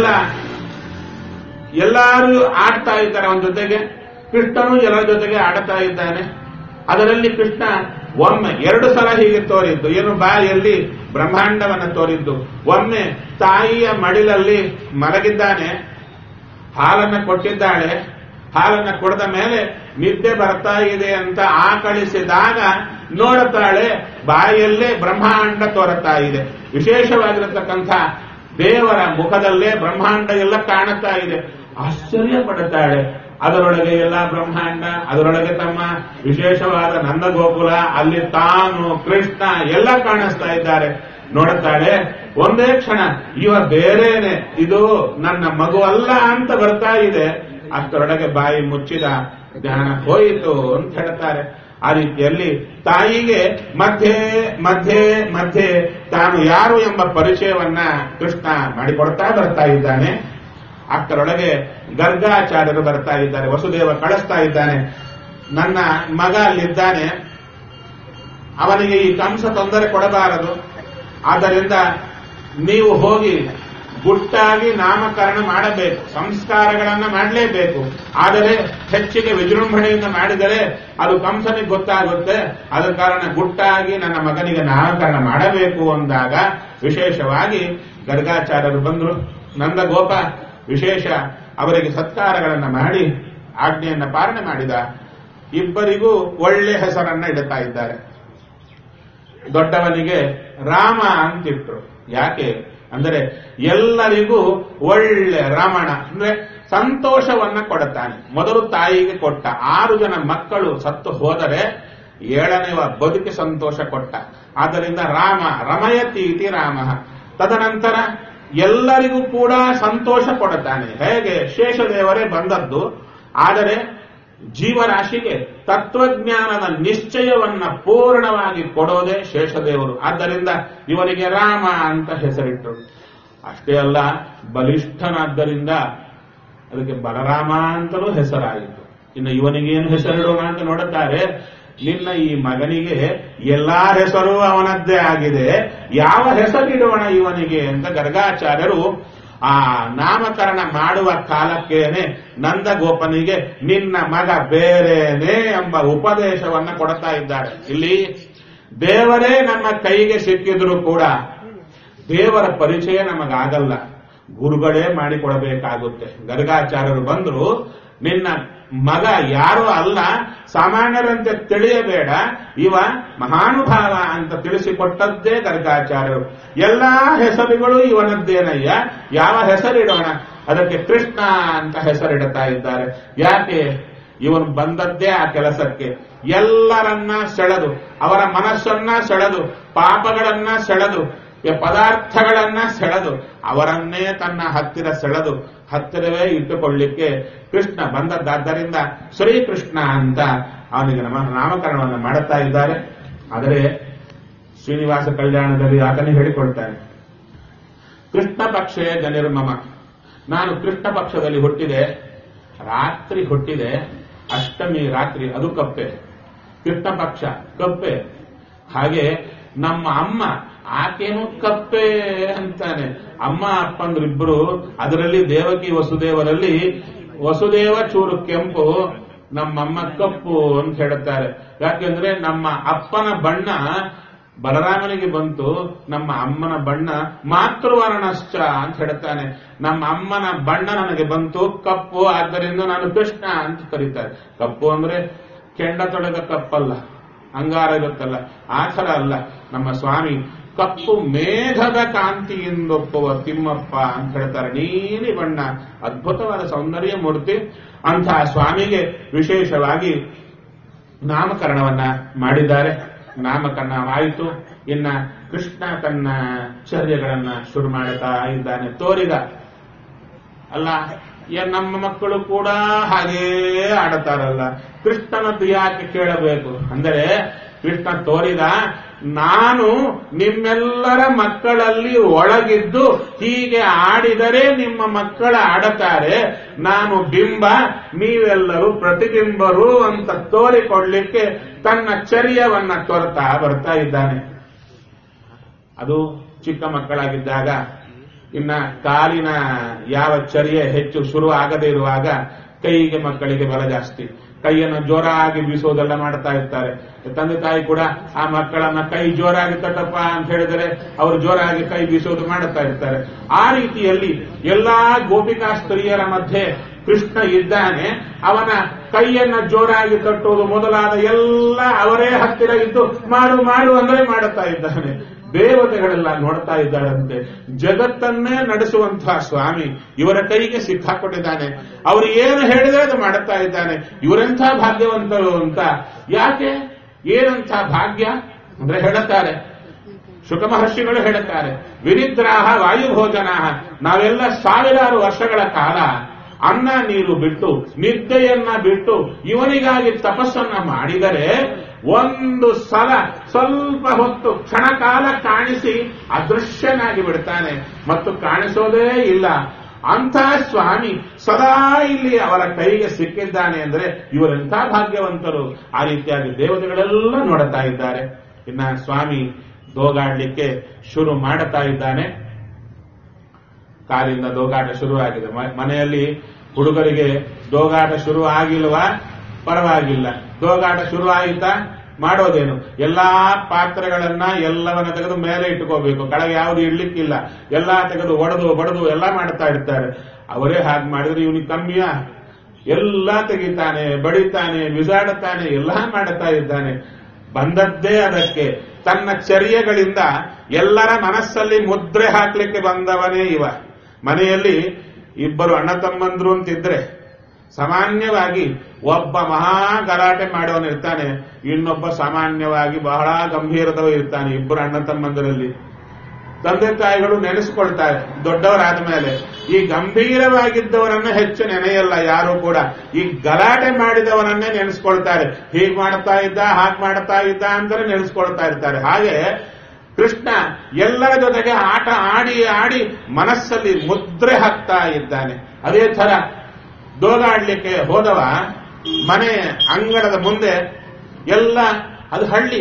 S2: ಎಲ್ಲರೂ ಆಡ್ತಾ ಇದ್ದಾರೆ ಅವನ ಜೊತೆಗೆ ಕೃಷ್ಣನು ಎಲ್ಲರ ಜೊತೆಗೆ ಆಡ್ತಾ ಇದ್ದಾನೆ ಅದರಲ್ಲಿ ಕೃಷ್ಣ ಒಮ್ಮೆ ಎರಡು ಸಲ ಹೀಗೆ ತೋರಿದ್ದು ಏನು ಬಾಯಲ್ಲಿ ಬ್ರಹ್ಮಾಂಡವನ್ನ ತೋರಿದ್ದು ಒಮ್ಮೆ ತಾಯಿಯ ಮಡಿಲಲ್ಲಿ ಮಲಗಿದ್ದಾನೆ ಹಾಲನ್ನ ಕೊಟ್ಟಿದ್ದಾಳೆ ಹಾಲನ್ನ ಕೊಡದ ಮೇಲೆ ನಿದ್ದೆ ಬರ್ತಾ ಇದೆ ಅಂತ ಆಕಳಿಸಿದಾಗ ನೋಡುತ್ತಾಳೆ ಬಾಯಲ್ಲೇ ಬ್ರಹ್ಮಾಂಡ ತೋರುತ್ತಾ ಇದೆ ವಿಶೇಷವಾಗಿರತಕ್ಕಂಥ ದೇವರ ಮುಖದಲ್ಲೇ ಬ್ರಹ್ಮಾಂಡ ಎಲ್ಲ ಕಾಣುತ್ತಾ ಇದೆ ಆಶ್ಚರ್ಯ ಪಡುತ್ತಾಳೆ ಅದರೊಳಗೆ ಎಲ್ಲ ಬ್ರಹ್ಮಾಂಡ ಅದರೊಳಗೆ ತಮ್ಮ ವಿಶೇಷವಾದ ನಂದಗೋಕುಲ ಅಲ್ಲಿ ತಾನು ಕೃಷ್ಣ ಎಲ್ಲ ಕಾಣಿಸ್ತಾ ಇದ್ದಾರೆ ನೋಡುತ್ತಾಳೆ ಒಂದೇ ಕ್ಷಣ ಇವ ಬೇರೇನೆ ಇದು ನನ್ನ ಮಗು ಅಲ್ಲ ಅಂತ ಬರ್ತಾ ಇದೆ ಅಷ್ಟರೊಳಗೆ ಬಾಯಿ ಮುಚ್ಚಿದ ಜ್ಞಾನ ಹೋಯಿತು ಅಂತ ಹೇಳ್ತಾರೆ ಆ ರೀತಿಯಲ್ಲಿ ತಾಯಿಗೆ ಮಧ್ಯೆ ಮಧ್ಯೆ ಮಧ್ಯೆ ತಾನು ಯಾರು ಎಂಬ ಪರಿಚಯವನ್ನ ಕೃಷ್ಣ ಮಾಡಿಕೊಡ್ತಾ ಬರ್ತಾ ಇದ್ದಾನೆ ಅಷ್ಟರೊಳಗೆ ಗರ್ಗಾಚಾರ್ಯರು ಬರ್ತಾ ಇದ್ದಾರೆ ವಸುದೇವ ಕಳಿಸ್ತಾ ಇದ್ದಾನೆ ನನ್ನ ಮಗ ಅಲ್ಲಿದ್ದಾನೆ ಅವನಿಗೆ ಈ ಕಂಸ ತೊಂದರೆ ಕೊಡಬಾರದು ಆದ್ದರಿಂದ ನೀವು ಹೋಗಿ ಗುಟ್ಟಾಗಿ ನಾಮಕರಣ ಮಾಡಬೇಕು ಸಂಸ್ಕಾರಗಳನ್ನ ಮಾಡಲೇಬೇಕು ಆದರೆ ಹೆಚ್ಚಿಗೆ ವಿಜೃಂಭಣೆಯಿಂದ ಮಾಡಿದರೆ ಅದು ಕಂಸನಿಗೆ ಗೊತ್ತಾಗುತ್ತೆ ಆದ ಕಾರಣ ಗುಟ್ಟಾಗಿ ನನ್ನ ಮಗನಿಗೆ ನಾಮಕರಣ ಮಾಡಬೇಕು ಅಂದಾಗ ವಿಶೇಷವಾಗಿ ಗರ್ಗಾಚಾರ್ಯರು ಬಂದರು ನಂದಗೋಪ ವಿಶೇಷ ಅವರಿಗೆ ಸತ್ಕಾರಗಳನ್ನ ಮಾಡಿ ಆಜ್ಞೆಯನ್ನ ಪಾಲನೆ ಮಾಡಿದ ಇಬ್ಬರಿಗೂ ಒಳ್ಳೆ ಹೆಸರನ್ನ ಇಡುತ್ತಾ ಇದ್ದಾರೆ ದೊಡ್ಡವನಿಗೆ ರಾಮ ಅಂತಿಟ್ರು ಯಾಕೆ ಅಂದರೆ ಎಲ್ಲರಿಗೂ ಒಳ್ಳೆ ರಮಣ ಅಂದ್ರೆ ಸಂತೋಷವನ್ನ ಕೊಡುತ್ತಾನೆ ಮೊದಲು ತಾಯಿಗೆ ಕೊಟ್ಟ ಆರು ಜನ ಮಕ್ಕಳು ಸತ್ತು ಹೋದರೆ ಏಳನೆಯ ಬದುಕಿ ಸಂತೋಷ ಕೊಟ್ಟ ಆದ್ದರಿಂದ ರಾಮ ರಮಯತಿ ಇತಿ ರಾಮ ತದನಂತರ ಎಲ್ಲರಿಗೂ ಕೂಡ ಸಂತೋಷ ಕೊಡುತ್ತಾನೆ ಹೇಗೆ ಶೇಷದೇವರೇ ಬಂದದ್ದು ಆದರೆ ಜೀವರಾಶಿಗೆ ತತ್ವಜ್ಞಾನದ ನಿಶ್ಚಯವನ್ನ ಪೂರ್ಣವಾಗಿ ಕೊಡೋದೇ ಶೇಷದೇವರು ಆದ್ದರಿಂದ ಇವನಿಗೆ ರಾಮ ಅಂತ ಹೆಸರಿಟ್ಟರು ಅಷ್ಟೇ ಅಲ್ಲ ಬಲಿಷ್ಠನಾದ್ದರಿಂದ ಅದಕ್ಕೆ ಬಲರಾಮ ಅಂತಲೂ ಹೆಸರಾಯಿತು ಇನ್ನು ಇವನಿಗೇನು ಹೆಸರಿಡೋಣ ಅಂತ ನೋಡುತ್ತಾರೆ ನಿನ್ನ ಈ ಮಗನಿಗೆ ಎಲ್ಲಾ ಹೆಸರು ಅವನದ್ದೇ ಆಗಿದೆ ಯಾವ ಹೆಸರಿಡೋಣ ಇವನಿಗೆ ಅಂತ ಗರ್ಗಾಚಾರ್ಯರು ಆ ನಾಮಕರಣ ಮಾಡುವ ಕಾಲಕ್ಕೇನೆ ನಂದಗೋಪನಿಗೆ ನಿನ್ನ ಮಗ ಬೇರೇನೆ ಎಂಬ ಉಪದೇಶವನ್ನ ಕೊಡ್ತಾ ಇದ್ದಾರೆ ಇಲ್ಲಿ ದೇವರೇ ನಮ್ಮ ಕೈಗೆ ಸಿಕ್ಕಿದ್ರು ಕೂಡ ದೇವರ ಪರಿಚಯ ನಮಗಾಗಲ್ಲ ಗುರುಗಳೇ ಮಾಡಿಕೊಡಬೇಕಾಗುತ್ತೆ ಗರ್ಗಾಚಾರ್ಯರು ಬಂದ್ರು ನಿನ್ನ ಮಗ ಯಾರು ಅಲ್ಲ ಸಾಮಾನ್ಯರಂತೆ ತಿಳಿಯಬೇಡ ಇವ ಮಹಾನುಭಾವ ಅಂತ ತಿಳಿಸಿಕೊಟ್ಟದ್ದೇ ಗರ್ಗಾಚಾರ್ಯರು ಎಲ್ಲಾ ಹೆಸರುಗಳು ಇವನದ್ದೇನಯ್ಯ ಯಾವ ಹೆಸರಿಡೋಣ ಅದಕ್ಕೆ ಕೃಷ್ಣ ಅಂತ ಹೆಸರಿಡುತ್ತಾ ಇದ್ದಾರೆ ಯಾಕೆ ಇವನು ಬಂದದ್ದೇ ಆ ಕೆಲಸಕ್ಕೆ ಎಲ್ಲರನ್ನ ಸೆಳೆದು ಅವರ ಮನಸ್ಸನ್ನ ಸೆಳೆದು ಪಾಪಗಳನ್ನ ಸೆಳೆದು ಪದಾರ್ಥಗಳನ್ನ ಸೆಳೆದು ಅವರನ್ನೇ ತನ್ನ ಹತ್ತಿರ ಸೆಳೆದು ಹತ್ತಿರವೇ ಇಟ್ಟುಕೊಳ್ಳಿಕ್ಕೆ ಕೃಷ್ಣ ಬಂದದ್ದಾದ್ದರಿಂದ ಶ್ರೀಕೃಷ್ಣ ಅಂತ ಅವನಿಗೆ ನಮ್ಮ ನಾಮಕರಣವನ್ನು ಮಾಡುತ್ತಾ ಇದ್ದಾರೆ ಆದರೆ ಶ್ರೀನಿವಾಸ ಕಲ್ಯಾಣದಲ್ಲಿ ಆತನೇ ಹೇಳಿಕೊಳ್ತಾನೆ ಕೃಷ್ಣ ಪಕ್ಷೇ ಜನಿರ್ಮಮ ನಾನು ಕೃಷ್ಣ ಪಕ್ಷದಲ್ಲಿ ಹುಟ್ಟಿದೆ ರಾತ್ರಿ ಹುಟ್ಟಿದೆ ಅಷ್ಟಮಿ ರಾತ್ರಿ ಅದು ಕಪ್ಪೆ ಕೃಷ್ಣ ಪಕ್ಷ ಕಪ್ಪೆ ಹಾಗೆ ನಮ್ಮ ಅಮ್ಮ ಆಕೇನು ಕಪ್ಪೆ ಅಂತಾನೆ ಅಮ್ಮ ಅಪ್ಪಂದ್ರಿಬ್ರು ಅದರಲ್ಲಿ ದೇವಕಿ ವಸುದೇವರಲ್ಲಿ ವಸುದೇವ ಚೂರು ಕೆಂಪು ನಮ್ಮಮ್ಮ ಕಪ್ಪು ಅಂತ ಹೇಳುತ್ತಾರೆ ಯಾಕೆಂದ್ರೆ ನಮ್ಮ ಅಪ್ಪನ ಬಣ್ಣ ಬಲರಾಮನಿಗೆ ಬಂತು ನಮ್ಮ ಅಮ್ಮನ ಬಣ್ಣ ಮಾತೃವರ್ಣಶ್ಚ ಅಂತ ಹೇಳುತ್ತಾನೆ ನಮ್ಮ ಅಮ್ಮನ ಬಣ್ಣ ನನಗೆ ಬಂತು ಕಪ್ಪು ಆದ್ದರಿಂದ ನಾನು ಕೃಷ್ಣ ಅಂತ ಕರೀತಾರೆ ಕಪ್ಪು ಅಂದ್ರೆ ಕೆಂಡ ತೊಳೆದ ಕಪ್ಪಲ್ಲ ಅಂಗಾರ ಇರುತ್ತಲ್ಲ ಆ ಥರ ಅಲ್ಲ ನಮ್ಮ ಸ್ವಾಮಿ ಕಪ್ಪು ಮೇಘದ ಕಾಂತಿಯಿಂದೊಪ್ಪುವ ತಿಮ್ಮಪ್ಪ ಅಂತ ಹೇಳ್ತಾರೆ ನೀಲಿ ಬಣ್ಣ ಅದ್ಭುತವಾದ ಸೌಂದರ್ಯ ಮೂರ್ತಿ ಅಂತಹ ಸ್ವಾಮಿಗೆ ವಿಶೇಷವಾಗಿ ನಾಮಕರಣವನ್ನ ಮಾಡಿದ್ದಾರೆ ನಾಮಕರಣವಾಯಿತು ಇನ್ನ ಕೃಷ್ಣ ತನ್ನ ಚರ್ಯಗಳನ್ನ ಶುರು ಮಾಡುತ್ತಾ ಇದ್ದಾನೆ ತೋರಿದ ಅಲ್ಲ ಯ ನಮ್ಮ ಮಕ್ಕಳು ಕೂಡ ಹಾಗೇ ಆಡುತ್ತಾರಲ್ಲ ಕೃಷ್ಣನದ್ದು ಯಾಕೆ ಕೇಳಬೇಕು ಅಂದರೆ ಕೃಷ್ಣ ತೋರಿದ ನಾನು ನಿಮ್ಮೆಲ್ಲರ ಮಕ್ಕಳಲ್ಲಿ ಒಳಗಿದ್ದು ಹೀಗೆ ಆಡಿದರೆ ನಿಮ್ಮ ಮಕ್ಕಳ ಆಡುತ್ತಾರೆ ನಾನು ಬಿಂಬ ನೀವೆಲ್ಲರೂ ಪ್ರತಿಬಿಂಬರು ಅಂತ ತೋರಿಕೊಡ್ಲಿಕ್ಕೆ ತನ್ನ ಚರ್ಯವನ್ನ ತೋರ್ತಾ ಬರ್ತಾ ಇದ್ದಾನೆ ಅದು ಚಿಕ್ಕ ಮಕ್ಕಳಾಗಿದ್ದಾಗ ಇನ್ನ ಕಾಲಿನ ಯಾವ ಚರ್ಯೆ ಹೆಚ್ಚು ಶುರು ಆಗದೇ ಇರುವಾಗ ಕೈಗೆ ಮಕ್ಕಳಿಗೆ ಬಲ ಜಾಸ್ತಿ ಕೈಯನ್ನು ಜೋರಾಗಿ ಬೀಸೋದೆಲ್ಲ ಮಾಡ್ತಾ ಇರ್ತಾರೆ ತಂದೆ ತಾಯಿ ಕೂಡ ಆ ಮಕ್ಕಳನ್ನ ಕೈ ಜೋರಾಗಿ ತಟ್ಟಪ್ಪ ಅಂತ ಹೇಳಿದರೆ ಅವರು ಜೋರಾಗಿ ಕೈ ಬೀಸೋದು ಮಾಡುತ್ತಾ ಇರ್ತಾರೆ ಆ ರೀತಿಯಲ್ಲಿ ಎಲ್ಲಾ ಗೋಪಿಕಾ ಸ್ತ್ರೀಯರ ಮಧ್ಯೆ ಕೃಷ್ಣ ಇದ್ದಾನೆ ಅವನ ಕೈಯನ್ನ ಜೋರಾಗಿ ತಟ್ಟುವುದು ಮೊದಲಾದ ಎಲ್ಲ ಅವರೇ ಹತ್ತಿರ ಇದ್ದು ಮಾಡು ಮಾಡು ಅಂದ್ರೆ ಮಾಡುತ್ತಾ ಇದ್ದಾನೆ ದೇವತೆಗಳೆಲ್ಲ ನೋಡ್ತಾ ಇದ್ದಾರಂತೆ ಜಗತ್ತನ್ನೇ ನಡೆಸುವಂತಹ ಸ್ವಾಮಿ ಇವರ ಕೈಗೆ ಸಿಕ್ಕಾಕೊಂಡಿದ್ದಾನೆ ಅವರು ಏನು ಹೇಳಿದ್ರೆ ಅದು ಮಾಡುತ್ತಾ ಇದ್ದಾನೆ ಇವರೆಂಥ ಭಾಗ್ಯವಂತರು ಅಂತ ಯಾಕೆ ಏನಂಥ ಭಾಗ್ಯ ಅಂದ್ರೆ ಹೇಳುತ್ತಾರೆ ಶುಕ ಮಹರ್ಷಿಗಳು ಹೇಳುತ್ತಾರೆ ವಿನಿದ್ರಾಹ ವಾಯುಭೋಜನ ನಾವೆಲ್ಲ ಸಾವಿರಾರು ವರ್ಷಗಳ ಕಾಲ ಅನ್ನ ನೀರು ಬಿಟ್ಟು ನಿದ್ದೆಯನ್ನ ಬಿಟ್ಟು ಇವನಿಗಾಗಿ ತಪಸ್ಸನ್ನ ಮಾಡಿದರೆ ಒಂದು ಸಲ ಸ್ವಲ್ಪ ಹೊತ್ತು ಕ್ಷಣಕಾಲ ಕಾಣಿಸಿ ಅದೃಶ್ಯನಾಗಿ ಬಿಡ್ತಾನೆ ಮತ್ತು ಕಾಣಿಸೋದೇ ಇಲ್ಲ ಅಂತಹ ಸ್ವಾಮಿ ಸದಾ ಇಲ್ಲಿ ಅವರ ಕೈಗೆ ಸಿಕ್ಕಿದ್ದಾನೆ ಅಂದ್ರೆ ಇವರೆಂಥ ಭಾಗ್ಯವಂತರು ಆ ರೀತಿಯಾಗಿ ದೇವತೆಗಳೆಲ್ಲ ನೋಡುತ್ತಾ ಇದ್ದಾರೆ ಇನ್ನ ಸ್ವಾಮಿ ದೋಗಾಡ್ಲಿಕ್ಕೆ ಶುರು ಮಾಡುತ್ತಾ ಇದ್ದಾನೆ ಕಾಲಿಂದ ದೋಗಾಟ ಶುರುವಾಗಿದೆ ಮ- ಮನೆಯಲ್ಲಿ ಹುಡುಗರಿಗೆ ದೋಗಾಟ ಶುರು ಆಗಿಲ್ವಾ ಪರವಾಗಿಲ್ಲ ದೋಗಾಟ ಶುರು ಆಯಿತಾ ಮಾಡೋದೇನು ಎಲ್ಲಾ ಪಾತ್ರೆಗಳನ್ನ ಎಲ್ಲವನ್ನ ತೆಗೆದು ಮೇಲೆ ಇಟ್ಕೋಬೇಕು ಕೆಳಗೆ ಯಾವುದು ಇಡ್ಲಿಕ್ಕಿಲ್ಲ ಎಲ್ಲಾ ತೆಗೆದು ಒಡೆದು ಬಡದು ಎಲ್ಲ ಮಾಡ್ತಾ ಇರ್ತಾರೆ ಅವರೇ ಹಾಗೆ ಮಾಡಿದ್ರೆ ಇವನಿಗೆ ಕಮ್ಮಿಯ ಎಲ್ಲ ತೆಗಿತಾನೆ ಬಡಿತಾನೆ ಬಿಸಾಡುತ್ತಾನೆ ಎಲ್ಲ ಮಾಡುತ್ತಾ ಇದ್ದಾನೆ ಬಂದದ್ದೇ ಅದಕ್ಕೆ ತನ್ನ ಚರ್ಯಗಳಿಂದ ಎಲ್ಲರ ಮನಸ್ಸಲ್ಲಿ ಮುದ್ರೆ ಹಾಕ್ಲಿಕ್ಕೆ ಬಂದವನೇ ಇವ ಮನೆಯಲ್ಲಿ ಇಬ್ಬರು ಅಣ್ಣ ತಮ್ಮಂದ್ರು ಅಂತಿದ್ರೆ ಸಾಮಾನ್ಯವಾಗಿ ಒಬ್ಬ ಮಹಾ ಗಲಾಟೆ ಮಾಡೋನು ಇರ್ತಾನೆ ಇನ್ನೊಬ್ಬ ಸಾಮಾನ್ಯವಾಗಿ ಬಹಳ ಗಂಭೀರದವ ಇರ್ತಾನೆ ಇಬ್ಬರು ಅಣ್ಣ ತಮ್ಮಂದರಲ್ಲಿ ತಂದೆ ತಾಯಿಗಳು ನೆನೆಸ್ಕೊಳ್ತಾರೆ ದೊಡ್ಡವರಾದ ಮೇಲೆ ಈ ಗಂಭೀರವಾಗಿದ್ದವರನ್ನ ಹೆಚ್ಚು ನೆನೆಯಲ್ಲ ಯಾರು ಕೂಡ ಈ ಗಲಾಟೆ ಮಾಡಿದವರನ್ನೇ ನೆನೆಸ್ಕೊಳ್ತಾರೆ ಹೀಗ್ ಮಾಡ್ತಾ ಇದ್ದ ಹಾಗೆ ಮಾಡ್ತಾ ಇದ್ದ ಅಂದ್ರೆ ನೆನೆಸ್ಕೊಳ್ತಾ ಇರ್ತಾರೆ ಹಾಗೆ ಕೃಷ್ಣ ಎಲ್ಲರ ಜೊತೆಗೆ ಆಟ ಆಡಿ ಆಡಿ ಮನಸ್ಸಲ್ಲಿ ಮುದ್ರೆ ಹಾಕ್ತಾ ಇದ್ದಾನೆ ಅದೇ ತರ ದೋಗಾಡ್ಲಿಕ್ಕೆ ಹೋದವ ಮನೆ ಅಂಗಣದ ಮುಂದೆ ಎಲ್ಲ ಅದು ಹಳ್ಳಿ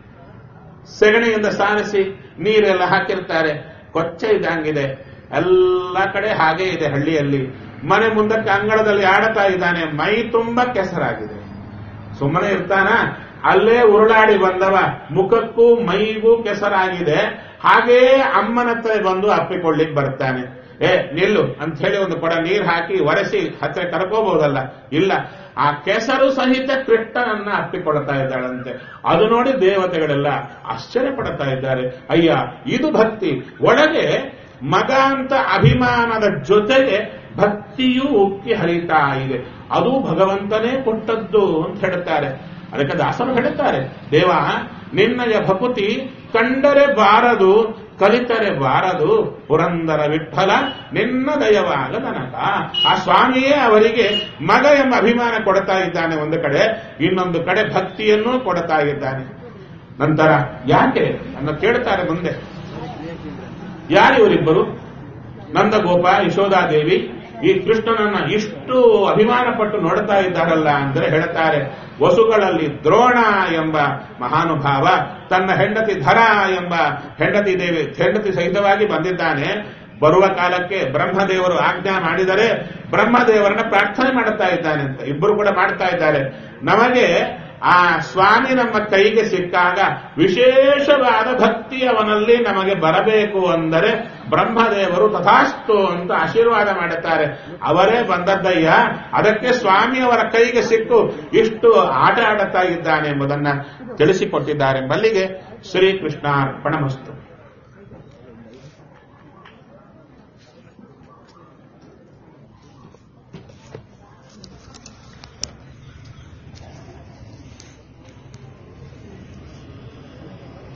S2: ಸೆಗಣಿಯಿಂದ ಸಾರಿಸಿ ನೀರೆಲ್ಲ ಹಾಕಿರ್ತಾರೆ ಕೊಚ್ಚೆ ಇದ್ದಂಗಿದೆ ಎಲ್ಲ ಕಡೆ ಹಾಗೆ ಇದೆ ಹಳ್ಳಿಯಲ್ಲಿ ಮನೆ ಮುಂದಕ್ಕೆ ಅಂಗಳದಲ್ಲಿ ಆಡುತ್ತಾ ಇದ್ದಾನೆ ಮೈ ತುಂಬಾ ಕೆಸರಾಗಿದೆ ಸುಮ್ಮನೆ ಇರ್ತಾನ ಅಲ್ಲೇ ಉರುಳಾಡಿ ಬಂದವ ಮುಖಕ್ಕೂ ಮೈಗೂ ಕೆಸರಾಗಿದೆ ಹಾಗೇ ಅಮ್ಮನ ಹತ್ರ ಬಂದು ಅಪ್ಪಿಕೊಳ್ಳಿಕ್ ಬರ್ತಾನೆ ಏ ನಿಲ್ಲು ಅಂತ ಹೇಳಿ ಒಂದು ಕೊಡ ನೀರು ಹಾಕಿ ಒರೆಸಿ ಹತ್ರ ಕರ್ಕೋಬಹುದಲ್ಲ ಇಲ್ಲ ಆ ಕೆಸರು ಸಹಿತ ಕೃಷ್ಣನನ್ನ ಅಪ್ಪಿಕೊಳ್ತಾ ಇದ್ದಾಳಂತೆ ಅದು ನೋಡಿ ದೇವತೆಗಳೆಲ್ಲ ಆಶ್ಚರ್ಯ ಪಡ್ತಾ ಇದ್ದಾರೆ ಅಯ್ಯ ಇದು ಭಕ್ತಿ ಒಳಗೆ ಮಗ ಅಂತ ಅಭಿಮಾನದ ಜೊತೆಗೆ ಭಕ್ತಿಯೂ ಉಕ್ಕಿ ಹರಿತಾ ಇದೆ ಅದು ಭಗವಂತನೇ ಕೊಟ್ಟದ್ದು ಅಂತ ಹೇಳುತ್ತಾರೆ ಅದಕ್ಕೆ ದಾಸರು ಹೇಳುತ್ತಾರೆ ದೇವ ನಿನ್ನಯ ಭಕುತಿ ಕಂಡರೆ ಬಾರದು ಕಲಿತರೆ ಬಾರದು ಪುರಂದರ ವಿಠಲ ನಿನ್ನ ದಯವಾಗ ನನಗ ಆ ಸ್ವಾಮಿಯೇ ಅವರಿಗೆ ಮಗ ಎಂಬ ಅಭಿಮಾನ ಕೊಡ್ತಾ ಇದ್ದಾನೆ ಒಂದು ಕಡೆ ಇನ್ನೊಂದು ಕಡೆ ಭಕ್ತಿಯನ್ನೂ ಕೊಡ್ತಾ ಇದ್ದಾನೆ ನಂತರ ಯಾಕೆ ಅನ್ನ ಕೇಳ್ತಾರೆ ಮುಂದೆ ಯಾರಿವರಿಬ್ಬರು ನಂದಗೋಪ ಯಶೋಧಾದೇವಿ ಈ ಕೃಷ್ಣನನ್ನ ಇಷ್ಟು ಅಭಿಮಾನ ಪಟ್ಟು ನೋಡ್ತಾ ಇದ್ದಾರಲ್ಲ ಅಂದ್ರೆ ಹೇಳ್ತಾರೆ ವಸುಗಳಲ್ಲಿ ದ್ರೋಣ ಎಂಬ ಮಹಾನುಭಾವ ತನ್ನ ಹೆಂಡತಿ ಧರ ಎಂಬ ಹೆಂಡತಿ ದೇವಿ ಹೆಂಡತಿ ಸಹಿತವಾಗಿ ಬಂದಿದ್ದಾನೆ ಬರುವ ಕಾಲಕ್ಕೆ ಬ್ರಹ್ಮದೇವರು ಆಜ್ಞಾ ಮಾಡಿದರೆ ಬ್ರಹ್ಮದೇವರನ್ನ ಪ್ರಾರ್ಥನೆ ಮಾಡುತ್ತಾ ಇದ್ದಾನೆ ಅಂತ ಇಬ್ಬರು ಕೂಡ ಮಾಡ್ತಾ ಇದ್ದಾರೆ ನಮಗೆ ಆ ಸ್ವಾಮಿ ನಮ್ಮ ಕೈಗೆ ಸಿಕ್ಕಾಗ ವಿಶೇಷವಾದ ಭಕ್ತಿ ಅವನಲ್ಲಿ ನಮಗೆ ಬರಬೇಕು ಅಂದರೆ ಬ್ರಹ್ಮದೇವರು ತಥಾಸ್ತು ಅಂತ ಆಶೀರ್ವಾದ ಮಾಡುತ್ತಾರೆ ಅವರೇ ಬಂದದ್ದಯ್ಯ ಅದಕ್ಕೆ ಸ್ವಾಮಿ ಅವರ ಕೈಗೆ ಸಿಕ್ಕು ಇಷ್ಟು ಆಟ ಆಡುತ್ತಾ ಇದ್ದಾನೆ ಎಂಬುದನ್ನ ತಿಳಿಸಿಕೊಟ್ಟಿದ್ದಾರೆ ಮಲ್ಲಿಗೆ ಶ್ರೀಕೃಷ್ಣಾರ್ಪಣಮಸ್ತು